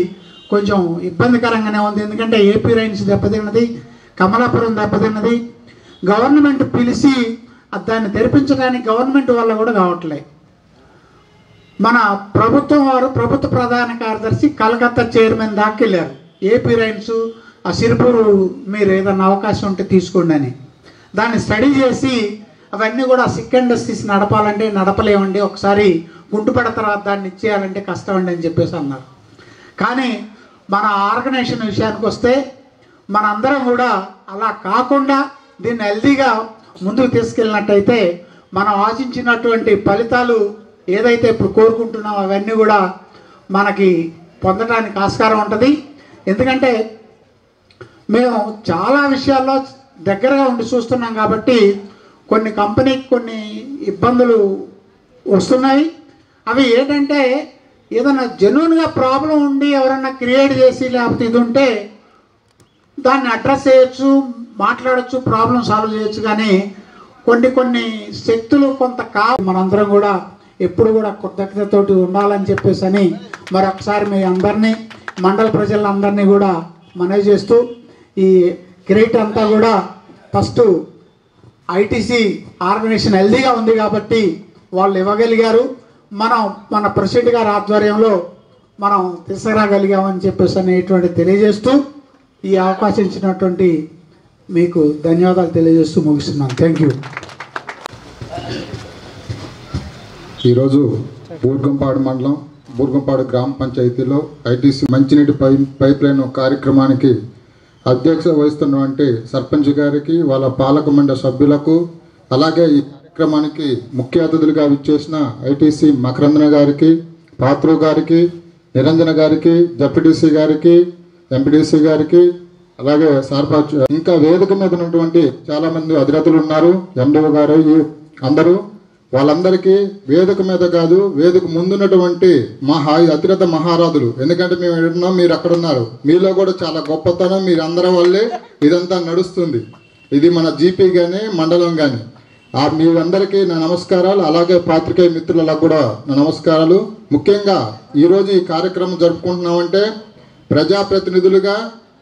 కొంచెం ఇబ్బందికరంగానే ఉంది ఎందుకంటే ఏపీ రైన్స్ దెబ్బతిన్నది కమలాపురం దెబ్బతిన్నది గవర్నమెంట్ పిలిచి దాన్ని తెరిపించడానికి గవర్నమెంట్ వల్ల కూడా కావట్లేదు మన ప్రభుత్వం వారు ప్రభుత్వ ప్రధాన కార్యదర్శి కలకత్తా చైర్మన్ దాకా వెళ్ళారు ఏపీ రైన్స్ ఆ సిరిపూరు మీరు ఏదన్నా అవకాశం ఉంటే తీసుకోండి అని దాన్ని స్టడీ చేసి అవన్నీ కూడా సిక్ ఇండస్ట్రీస్ నడపాలంటే నడపలేమండి ఒకసారి గుంటుపడ తర్వాత దాన్ని ఇచ్చేయాలంటే కష్టం అండి అని చెప్పేసి అన్నారు కానీ మన ఆర్గనైజేషన్ విషయానికి వస్తే మనందరం కూడా అలా కాకుండా దీన్ని హెల్దీగా ముందుకు తీసుకెళ్ళినట్టయితే మనం ఆశించినటువంటి ఫలితాలు ఏదైతే ఇప్పుడు కోరుకుంటున్నామో అవన్నీ కూడా మనకి పొందడానికి ఆస్కారం ఉంటుంది ఎందుకంటే మేము చాలా విషయాల్లో దగ్గరగా ఉండి చూస్తున్నాం కాబట్టి కొన్ని కంపెనీకి కొన్ని ఇబ్బందులు వస్తున్నాయి అవి ఏంటంటే ఏదైనా జెన్యున్గా ప్రాబ్లం ఉండి ఎవరన్నా క్రియేట్ చేసి లేకపోతే ఇది ఉంటే దాన్ని అడ్రస్ చేయొచ్చు మాట్లాడచ్చు ప్రాబ్లం సాల్వ్ చేయొచ్చు కానీ కొన్ని కొన్ని శక్తులు కొంత కా మనందరం కూడా ఎప్పుడు కూడా కృతజ్ఞతతోటి ఉండాలని చెప్పేసి అని మరొకసారి మీ అందరినీ మండల ప్రజలందరినీ కూడా మనవి చేస్తూ ఈ క్రెడిట్ అంతా కూడా ఫస్ట్ ఐటీసీ ఆర్గనైజేషన్ హెల్దీగా ఉంది కాబట్టి వాళ్ళు ఇవ్వగలిగారు మనం మన ప్రెసిడెంట్ గారి ఆధ్వర్యంలో మనం తీసుకురాగలిగామని చెప్పేసి అనేటువంటి తెలియజేస్తూ ఈ అవకాశం ఇచ్చినటువంటి మీకు ధన్యవాదాలు తెలియజేస్తూ ముగిస్తున్నాను థ్యాంక్ యూ ఈరోజు బూర్గంపాడు మండలం బూర్గంపాడు గ్రామ పంచాయతీలో ఐటీసీ మంచినీటి పై పైప్ లైన్ కార్యక్రమానికి అధ్యక్షత వహిస్తున్నటువంటి సర్పంచ్ గారికి వాళ్ళ పాలక మండలి సభ్యులకు అలాగే ఈ కార్యక్రమానికి ముఖ్య అతిథులుగా విచ్చేసిన ఐటీసీ మకరందన గారికి పాత్రు గారికి నిరంజన గారికి జడ్పీటీసీ గారికి ఎంపీటీసీ గారికి అలాగే సర్పంచ్ ఇంకా వేదిక మీద ఉన్నటువంటి చాలా మంది అధిరతులు ఉన్నారు ఎండవ గారు ఈ అందరూ వాళ్ళందరికీ వేదిక మీద కాదు వేదిక ముందున్నటువంటి మహా అతిరథ మహారాజులు ఎందుకంటే మేము ఎక్కడున్నాం మీరు అక్కడ ఉన్నారు మీలో కూడా చాలా గొప్పతనం మీరు అందరి వల్లే ఇదంతా నడుస్తుంది ఇది మన జీపీ కానీ మండలం కానీ ఆ మీరందరికీ నా నమస్కారాలు అలాగే పాత్రికేయ మిత్రులకు కూడా నా నమస్కారాలు ముఖ్యంగా ఈరోజు ఈ కార్యక్రమం జరుపుకుంటున్నామంటే ప్రజాప్రతినిధులుగా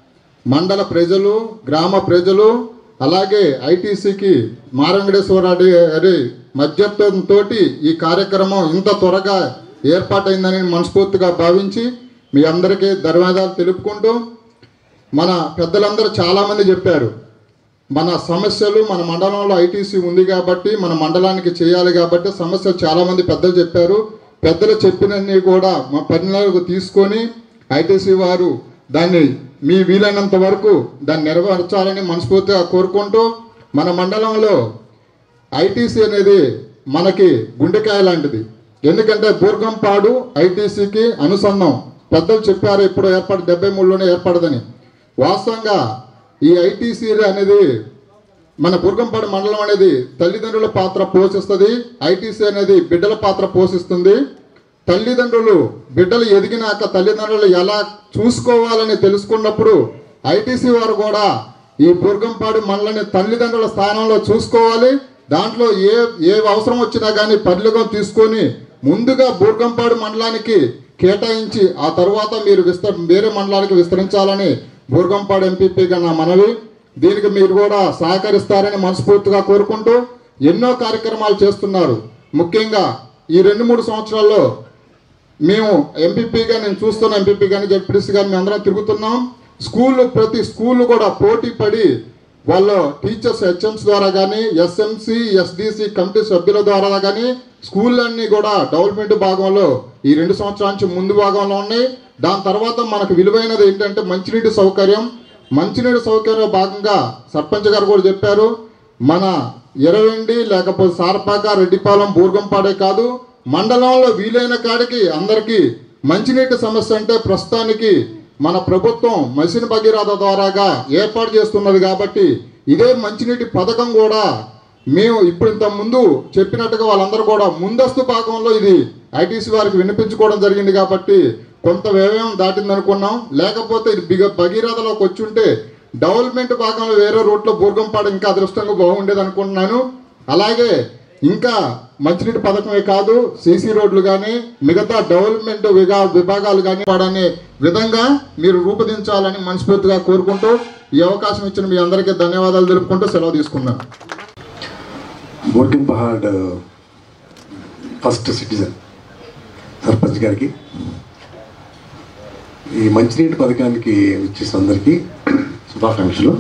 మండల ప్రజలు గ్రామ ప్రజలు అలాగే ఐటీసీకి మారంగడేశ్వరరెడ్డి గారి మధ్యత్వంతో ఈ కార్యక్రమం ఇంత త్వరగా ఏర్పాటైందని మనస్ఫూర్తిగా భావించి మీ అందరికీ ధన్యవాదాలు తెలుపుకుంటూ మన పెద్దలందరూ చాలామంది చెప్పారు మన సమస్యలు మన మండలంలో ఐటీసీ ఉంది కాబట్టి మన మండలానికి చేయాలి కాబట్టి సమస్యలు చాలామంది పెద్దలు చెప్పారు పెద్దలు చెప్పినన్ని కూడా మా పరిణాలకు తీసుకొని ఐటీసీ వారు దాన్ని మీ వీలైనంత వరకు దాన్ని నెరవేర్చాలని మనస్ఫూర్తిగా కోరుకుంటూ మన మండలంలో ఐటీసీ అనేది మనకి గుండెకాయ లాంటిది ఎందుకంటే బూర్గంపాడు ఐటీసీకి అనుసంధం పెద్దలు చెప్పారు ఇప్పుడు ఏర్పడి డెబ్బై మూడులోనే ఏర్పడదని వాస్తవంగా ఈ ఐటీసీ అనేది మన బుర్గంపాడు మండలం అనేది తల్లిదండ్రుల పాత్ర పోషిస్తుంది ఐటీసీ అనేది బిడ్డల పాత్ర పోషిస్తుంది తల్లిదండ్రులు బిడ్డలు ఎదిగినాక తల్లిదండ్రులు ఎలా చూసుకోవాలని తెలుసుకున్నప్పుడు ఐటీసీ వారు కూడా ఈ బుర్గంపాడు మండలని తల్లిదండ్రుల స్థానంలో చూసుకోవాలి దాంట్లో ఏ ఏ అవసరం వచ్చినా కానీ పరిలుగం తీసుకొని ముందుగా బూర్గంపాడు మండలానికి కేటాయించి ఆ తర్వాత మీరు విస్తర వేరే మండలానికి విస్తరించాలని బూర్గంపాడు ఎంపీపీగా నా మనవి దీనికి మీరు కూడా సహకరిస్తారని మనస్ఫూర్తిగా కోరుకుంటూ ఎన్నో కార్యక్రమాలు చేస్తున్నారు ముఖ్యంగా ఈ రెండు మూడు సంవత్సరాల్లో మేము ఎంపీపీగా నేను చూస్తున్న ఎంపీపీ కానీ జడ్పీటీసీ కానీ మేము అందరం తిరుగుతున్నాం స్కూళ్ళు ప్రతి స్కూళ్ళు కూడా పోటీ పడి వాళ్ళ టీచర్స్ హెచ్ఎంస్ ద్వారా కానీ ఎస్ఎంసి ఎస్డిసి కమిటీ సభ్యుల ద్వారా కానీ స్కూళ్ళన్నీ కూడా డెవలప్మెంట్ భాగంలో ఈ రెండు సంవత్సరాల నుంచి ముందు భాగంలో ఉన్నాయి దాని తర్వాత మనకు విలువైనది ఏంటంటే మంచినీటి సౌకర్యం మంచినీటి సౌకర్యం భాగంగా సర్పంచ్ గారు కూడా చెప్పారు మన ఎరవెండి లేకపోతే సారపాక రెడ్డిపాలెం బూర్గంపాడే కాదు మండలంలో వీలైన కాడికి అందరికీ మంచినీటి సమస్య అంటే ప్రస్తుతానికి మన ప్రభుత్వం మసిన్ భగీరథ ద్వారాగా ఏర్పాటు చేస్తున్నది కాబట్టి ఇదే మంచినీటి పథకం కూడా మేము ఇప్పుడు ఇంత ముందు చెప్పినట్టుగా వాళ్ళందరూ కూడా ముందస్తు భాగంలో ఇది ఐటీసీ వారికి వినిపించుకోవడం జరిగింది కాబట్టి కొంత వ్యయం దాటింది అనుకున్నాం లేకపోతే ఇది బిగ భగీరథలోకి వచ్చి ఉంటే డెవలప్మెంట్ భాగంలో వేరే రూట్లో బూర్గంపాడు ఇంకా అదృష్టంగా బాగుండేది అనుకుంటున్నాను అలాగే ఇంకా మంచినీటి పథకమే కాదు సీసీ రోడ్లు కానీ మిగతా డెవలప్మెంట్ విగా విభాగాలు కానీ వాడనే విధంగా మీరు రూపొందించాలని మనస్ఫూర్తిగా కోరుకుంటూ ఈ అవకాశం ఇచ్చిన మీ అందరికీ ధన్యవాదాలు తెలుపుకుంటూ సెలవు తీసుకున్నాను బోర్కిం పహాడ్ ఫస్ట్ సిటిజన్ సర్పంచ్ గారికి ఈ మంచినీటి పథకానికి వచ్చేసిన అందరికీ శుభాకాంక్షలు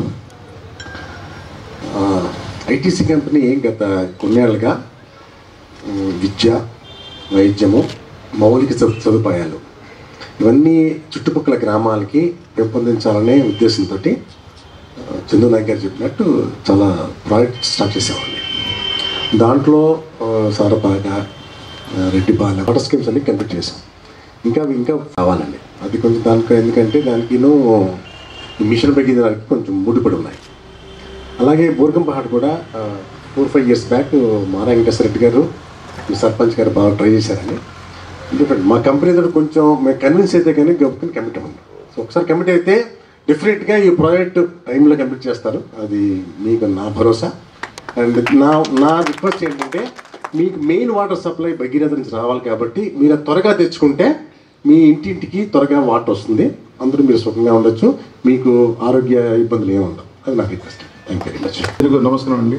ఐటీసీ కంపెనీ గత కొన్నేళ్ళుగా ఉమ్, విద్య వైద్యము మౌలిక సదు- సదుపాయాలు ఇవన్నీ చుట్టుపక్కల గ్రామాలకి పెంపొందించాలనే ఉద్దేశంతో చందు నాయక్ గారు చెప్పినట్టు చాలా ప్రాజెక్ట్ స్టార్ట్ చేసేవాడిని దాంట్లో ఆ, సారపాక ఆ, రెడ్డిపాలెం వాటర్ స్కీమ్స్ అన్ని కంప్లీట్ చేసాం ఇంకా అవి ఇంకా కావాలండి అది కొంచెం దానికి ఎందుకంటే దానికిను ఈ మిషన్ పెరిగేదానికి కొంచెం ముడిపడి ఉన్నాయి అలాగే బోర్గంపహాట్ కూడా ఫోర్ ఫైవ్ ఇయర్స్ బ్యాక్ మారా వెంకటేశ్వర రెడ్డి గారు మీ సర్పంచ్ గారు బాగా ట్రై చేశారని డిఫరెంట్ మా కంపెనీ తోటి కొంచెం మేము కన్విన్స్ అయితే కానీ గొప్పని కమిట్ అవ్వండి సో ఒకసారి కమిట్ అయితే డెఫినెట్గా ఈ ప్రాజెక్ట్ టైంలో కంప్లీట్ చేస్తారు అది మీకు నా భరోసా అండ్ నా నా రిక్వెస్ట్ ఏంటంటే మీకు మెయిన్ వాటర్ సప్లై భగీరథ నుంచి రావాలి కాబట్టి మీరు అది త్వరగా తెచ్చుకుంటే మీ ఇంటింటికి త్వరగా వాటర్ వస్తుంది అందరూ మీరు సుఖంగా ఉండొచ్చు మీకు ఆరోగ్య ఇబ్బందులు ఏమి ఉండవు అది నా request thank you very much Telugu నమస్కారం అండి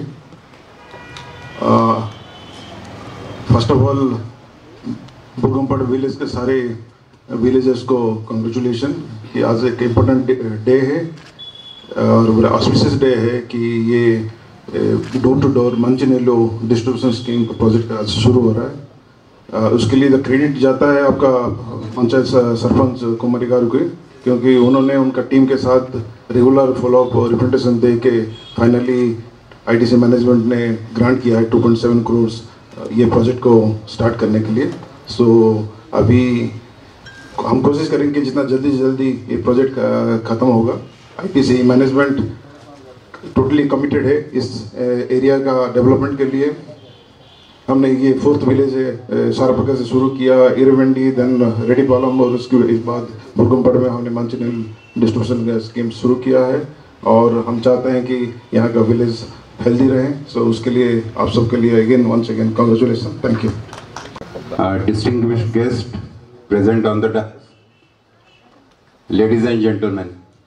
फर्स्ट ऑफ ऑल भूकंपड़ विलेज के सारे विलेजर्स को कंग्रेचुलेशन कि आज एक इम्पोर्टेंट डे है और ऑस्पिशियस डे है कि ये डोर टू डोर मंचनेलो डिस्ट्रीब्यूशन स्कीम का प्रोजेक्ट आज शुरू हो रहा है अ, उसके लिए द क्रेडिट जाता है आपका पंचायत स- सरपंच कुमारी गारू के क्योंकि उन्होंने उनका टीम के साथ रेगुलर फॉलोअप और रिप्रेजेंटेशन दे के फाइनली आईटीसी मैनेजमेंट ने ग्रांट किया है 2.7 करोड़ ये प्रोजेक्ट को स्टार्ट करने के लिए सो अभी हम कोशिश करेंगे कि जितना जल्दी से जल्दी ये प्रोजेक्ट ख़त्म होगा आईटीसी मैनेजमेंट टोटली कमिटेड है इस एरिया का डेवलपमेंट के लिए हमने ये फोर्थ विलेज है सारापका से शुरू किया इरवेंडी देन रेडीपालम और उसके इस बाद भूकंपड़ में हमने मंचनल डिस्ट्रीब्यूशन का स्कीम शुरू किया है और हम चाहते हैं कि यहाँ का विलेज हेल्दी रहे सो उसके लिए आप सबके लिए again once again congratulations thank you uh, distinguished guest present on the dais, ladies and gentlemen.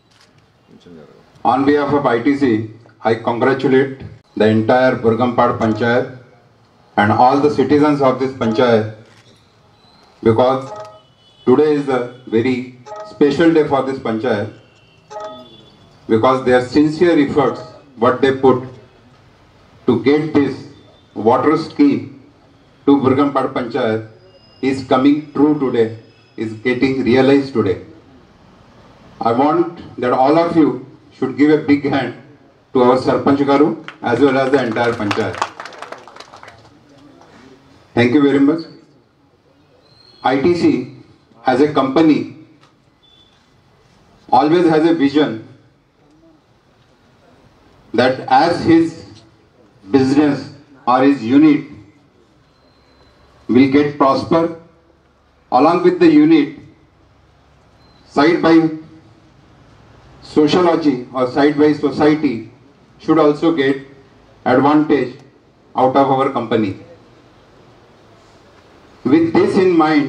On behalf of ITC, I congratulate the entire Burgampad Panchayat and all the citizens of this Panchayat because today is a very special day for this Panchayat because their sincere efforts, what they put to get this water scheme to Burgampad Panchayat is coming true today, is getting realized today. I want that all of you should give a big hand to our Sarpanch Garu as well as the entire Panchayat. Thank you very much. ITC as a company always has a vision that as his business or his unit will get prosper along with the unit side by sociology or side by society should also get advantage out of our company with this in mind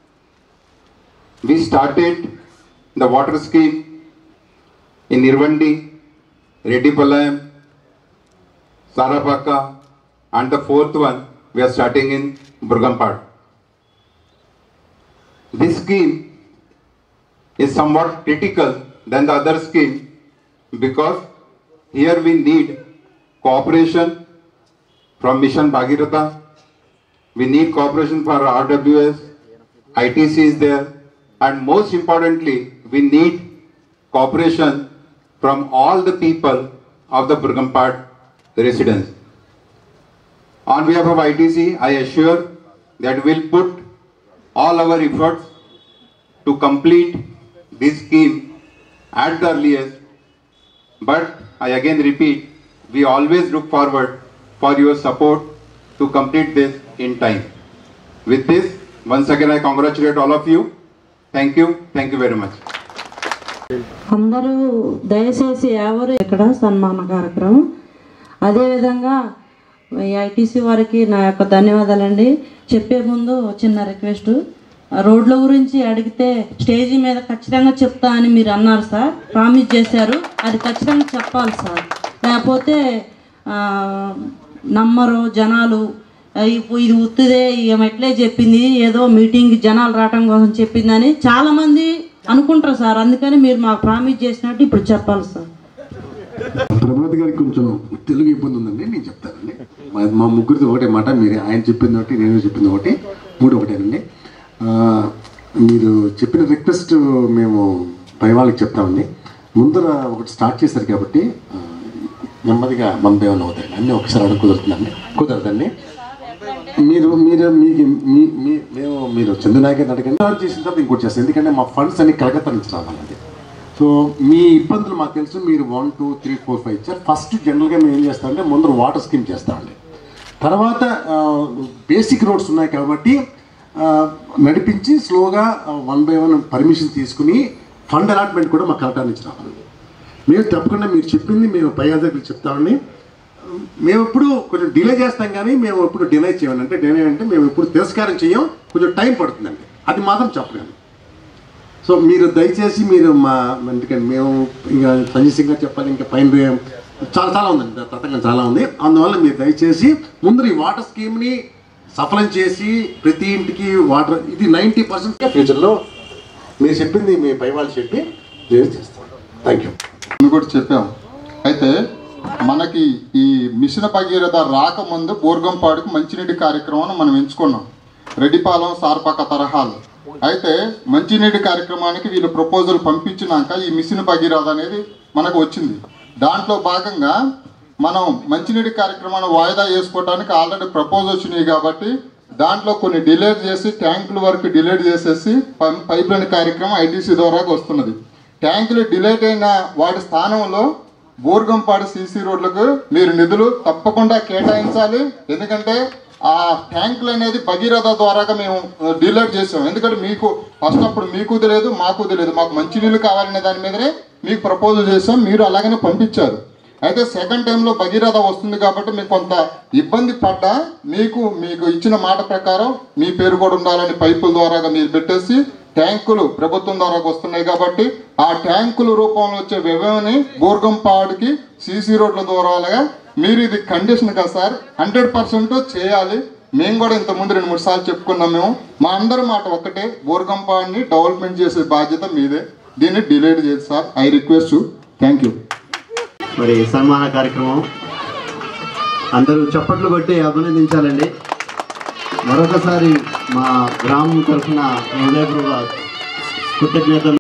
we started the water scheme in Irvandi, Reddipalayam, Sarapaka and the fourth one we are starting in Burgampad. This scheme is somewhat critical than the other scheme because here we need cooperation from Mission Bhagirath, we need cooperation for RWS, ITC is there and most importantly we need cooperation from all the people of the Burgampad residents. On behalf of ITC, I assure that we'll put all our efforts to complete this scheme at the earliest. But I again repeat, we always look forward for your support to complete this in time. With this, once again I congratulate all of you. Thank you. Thank you very much. అందరూ దయచేసి ఎవరు ఇక్కడ సన్మాన కార్యక్రమం అదేవిధంగా ITC వారికి నా యొక్క ధన్యవాదాలండి చెప్పే ముందు చిన్న రిక్వెస్ట్ రోడ్ల గురించి అడిగితే స్టేజీ మీద ఖచ్చితంగా చెప్తా అని మీరు అన్నారు సార్ ప్రామిస్ చేశారు అది ఖచ్చితంగా చెప్పాలి సార్ లేకపోతే ఆ, నమ్మరు జనాలు ఆ, ఇప్పు- ఇది ఉత్తిదే ఈమె ఎట్లే చెప్పింది ఏదో మీటింగ్ జనాలు రావటం కోసం చెప్పిందని చాలామంది అనుకుంటారు సార్ అందుకని మీరు మాకు ప్రామిస్ చేసినట్టు ఇప్పుడు చెప్పాలి సార్ ప్రమోద్ గారికి కొంచెం తెలుగు ఇబ్బంది ఉందండి నేను చెప్తానండి మా మా ముగ్గురిది ఒకటే మాట మీరు ఆయన చెప్పింది ఒకటి నేను చెప్పింది ఒకటి మూడు ఒకటేనండి ఆ, మీరు చెప్పిన రిక్వెస్ట్ మేము పై వాళ్ళకి చెప్తామండి ముందర ఒకటి స్టార్ట్ చేశారు కాబట్టి ఆ, నెమ్మదిగా మన దేవన్ అవుతాయి అన్నీ ఒకసారి అడుగు కుదురుతుందండి కుదరదండి మీరు మీరు మీకు మీ మీ మేము మీరు చంద్రనాయకర్ అడగండి స్టార్ట్ చేసిన తర్వాత ఇంకోటి చేస్తాం ఎందుకంటే మా ఫండ్స్ అన్ని కలకత్తా నుంచి రావాలండి సో మీ ఇబ్బందులు మాకు తెలుసు మీరు one two three four five ఇచ్చారు ఫస్ట్ జనరల్గా మేము ఏం చేస్తామంటే ముందర వాటర్ స్కీమ్ చేస్తామండి తర్వాత బేసిక్ రోడ్స్ ఉన్నాయి కాబట్టి ఆ, నడిపించి స్లోగా వన్ బై వన్ పర్మిషన్ తీసుకుని ఫండ్ అలాట్మెంట్ కూడా మాకు కలెక్టర్ నుంచి రావాలి మేము తప్పకుండా మీరు చెప్పింది మేము పై అధికారులకు చెప్తామండి మేము ఎప్పుడు కొంచెం డిలే చేస్తాం కానీ మేము ఎప్పుడు డిలే చేయమండి అంటే డిలే అంటే మేము ఎప్పుడు తిరస్కారం చేయం కొంచెం టైం పడుతుందండి అది మాత్రం చెప్పలేము సో మీరు దయచేసి మీరు మా ఎందుకంటే మేము ఇంకా సంజయ్ సింగ్ గారు చెప్పాలి ఇంకా పైన చాలా చాలా ఉందండి దా- తతంగం చాలా ఉంది అందువల్ల మీరు దయచేసి ముందు ఈ వాటర్ స్కీమ్ని సఫలం చేసి ప్రతి ఇంటికి వాటర్ ఇది నైంటీ పర్సెంట్ ఫ్యూచర్లో మీరు చెప్పింది మీ పై వాళ్ళు చెప్పి నేను చేస్తాం థ్యాంక్ యూ ముందు కూడా చెప్పాం అయితే మనకి ఈ మిషన్ భగీరథ రాకముందు బోర్గంపాడుకు మంచినీటి కార్యక్రమాన్ని మనం ఎంచుకున్నాం రెడ్డిపాలెం సార్పాక తరహాలు అయితే మంచినీటి కార్యక్రమానికి వీళ్ళు ప్రపోజల్ పంపించినాక ఈ మిషన్ భగీరథ అనేది మనకు వచ్చింది దాంట్లో భాగంగా మనం మంచినీటి కార్యక్రమాన్ని వాయిదా వేసుకోవడానికి ఆల్రెడీ ప్రపోజల్ వచ్చినాయి కాబట్టి దాంట్లో కొన్ని డిలేట్ చేసి ట్యాంకుల వరకు డిలేట్ చేసేసి పం- పైప్ లైన్ కార్యక్రమం ఐటీసీ ద్వారా వస్తున్నది ట్యాంకులు డిలేట్ అయిన వాటి స్థానంలో బోర్గంపాడు సీసీ రోడ్లకు మీరు నిధులు తప్పకుండా కేటాయించాలి ఎందుకంటే ఆ ట్యాంకులు అనేది భగీరథ ద్వారాగా మేము డిలేట్ చేసాం ఎందుకంటే మీకు ఫస్ట్ అప్పుడు మీకు తెలియదు మాకు తెలియదు మాకు మంచినీళ్ళు కావాలనే దాని మీదనే మీకు ప్రపోజల్ చేసాం మీరు అలాగనే పంపించారు అయితే సెకండ్ టైంలో భగీరథ వస్తుంది కాబట్టి మీకు కొంత ఇబ్బంది పడ్డా మీకు మీకు ఇచ్చిన మాట ప్రకారం మీ పేరు కూడా ఉండాలని పైపుల ద్వారా మీరు పెట్టేసి ట్యాంకులు ప్రభుత్వం ద్వారా వస్తున్నాయి కాబట్టి ఆ ట్యాంకుల రూపంలో వచ్చే వ్యవని బోర్గంపాడుకి సీసీ రోడ్ల ద్వారాగా మీరు ఇది కండిషన్ కదా సార్ హండ్రెడ్ పర్సెంట్ చేయాలి మేము కూడా ఇంత ముందు రెండు మూడు సార్లు చెప్పుకున్నాం మేము మా అందరి మాట ఒక్కటే బోర్గంపాడుని డెవలప్మెంట్ చేసే బాధ్యత మీదే దీన్ని డిలేట్ చేయదు sir I request thank you మరి సన్మాన కార్యక్రమం అందరూ చప్పట్లు కొట్టి అభినందించాలండి మరొకసారి మా గ్రామం తరఫున హృదయపూర్వక కృతజ్ఞతలు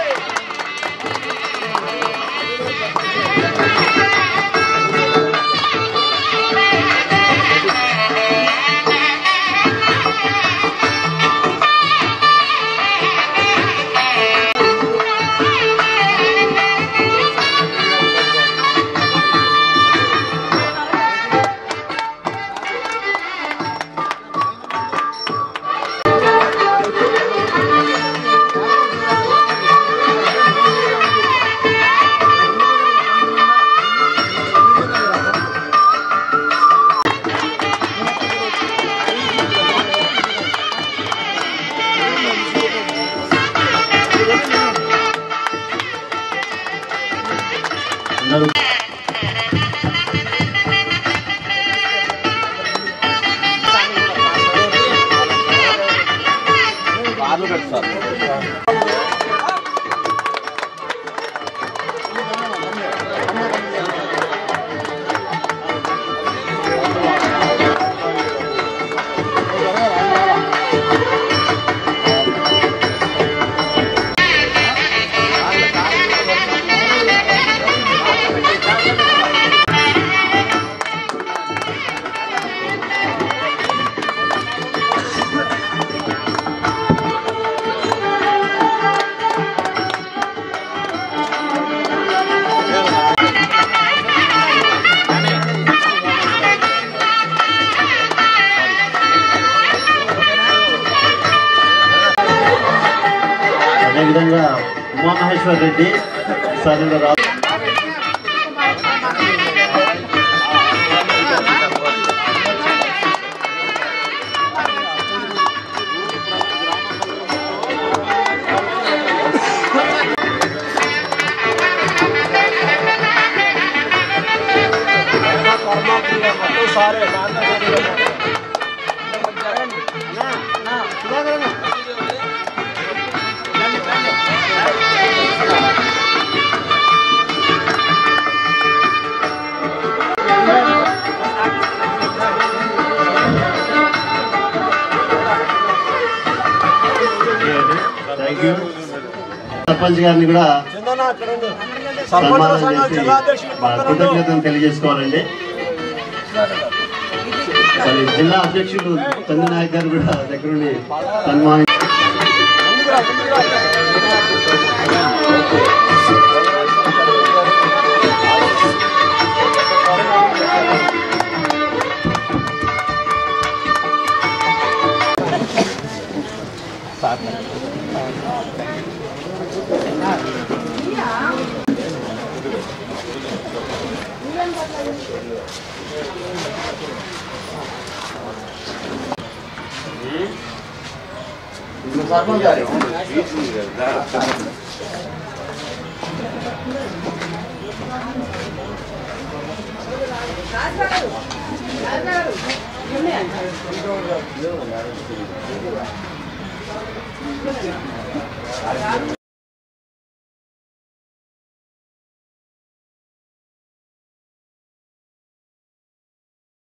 అదేవిధంగా ఉమామహేశ్వర్ రెడ్డి సర్వ రా థ్యాంక్ యూ సర్పంచ్ గారిని కూడా సన్మానం చేసి మా కృతజ్ఞతను తెలియజేసుకోవాలండి మరి జిల్లా అధ్యక్షులు చంద్రనాయక్ గారు కూడా దగ్గరుండి సన్మానం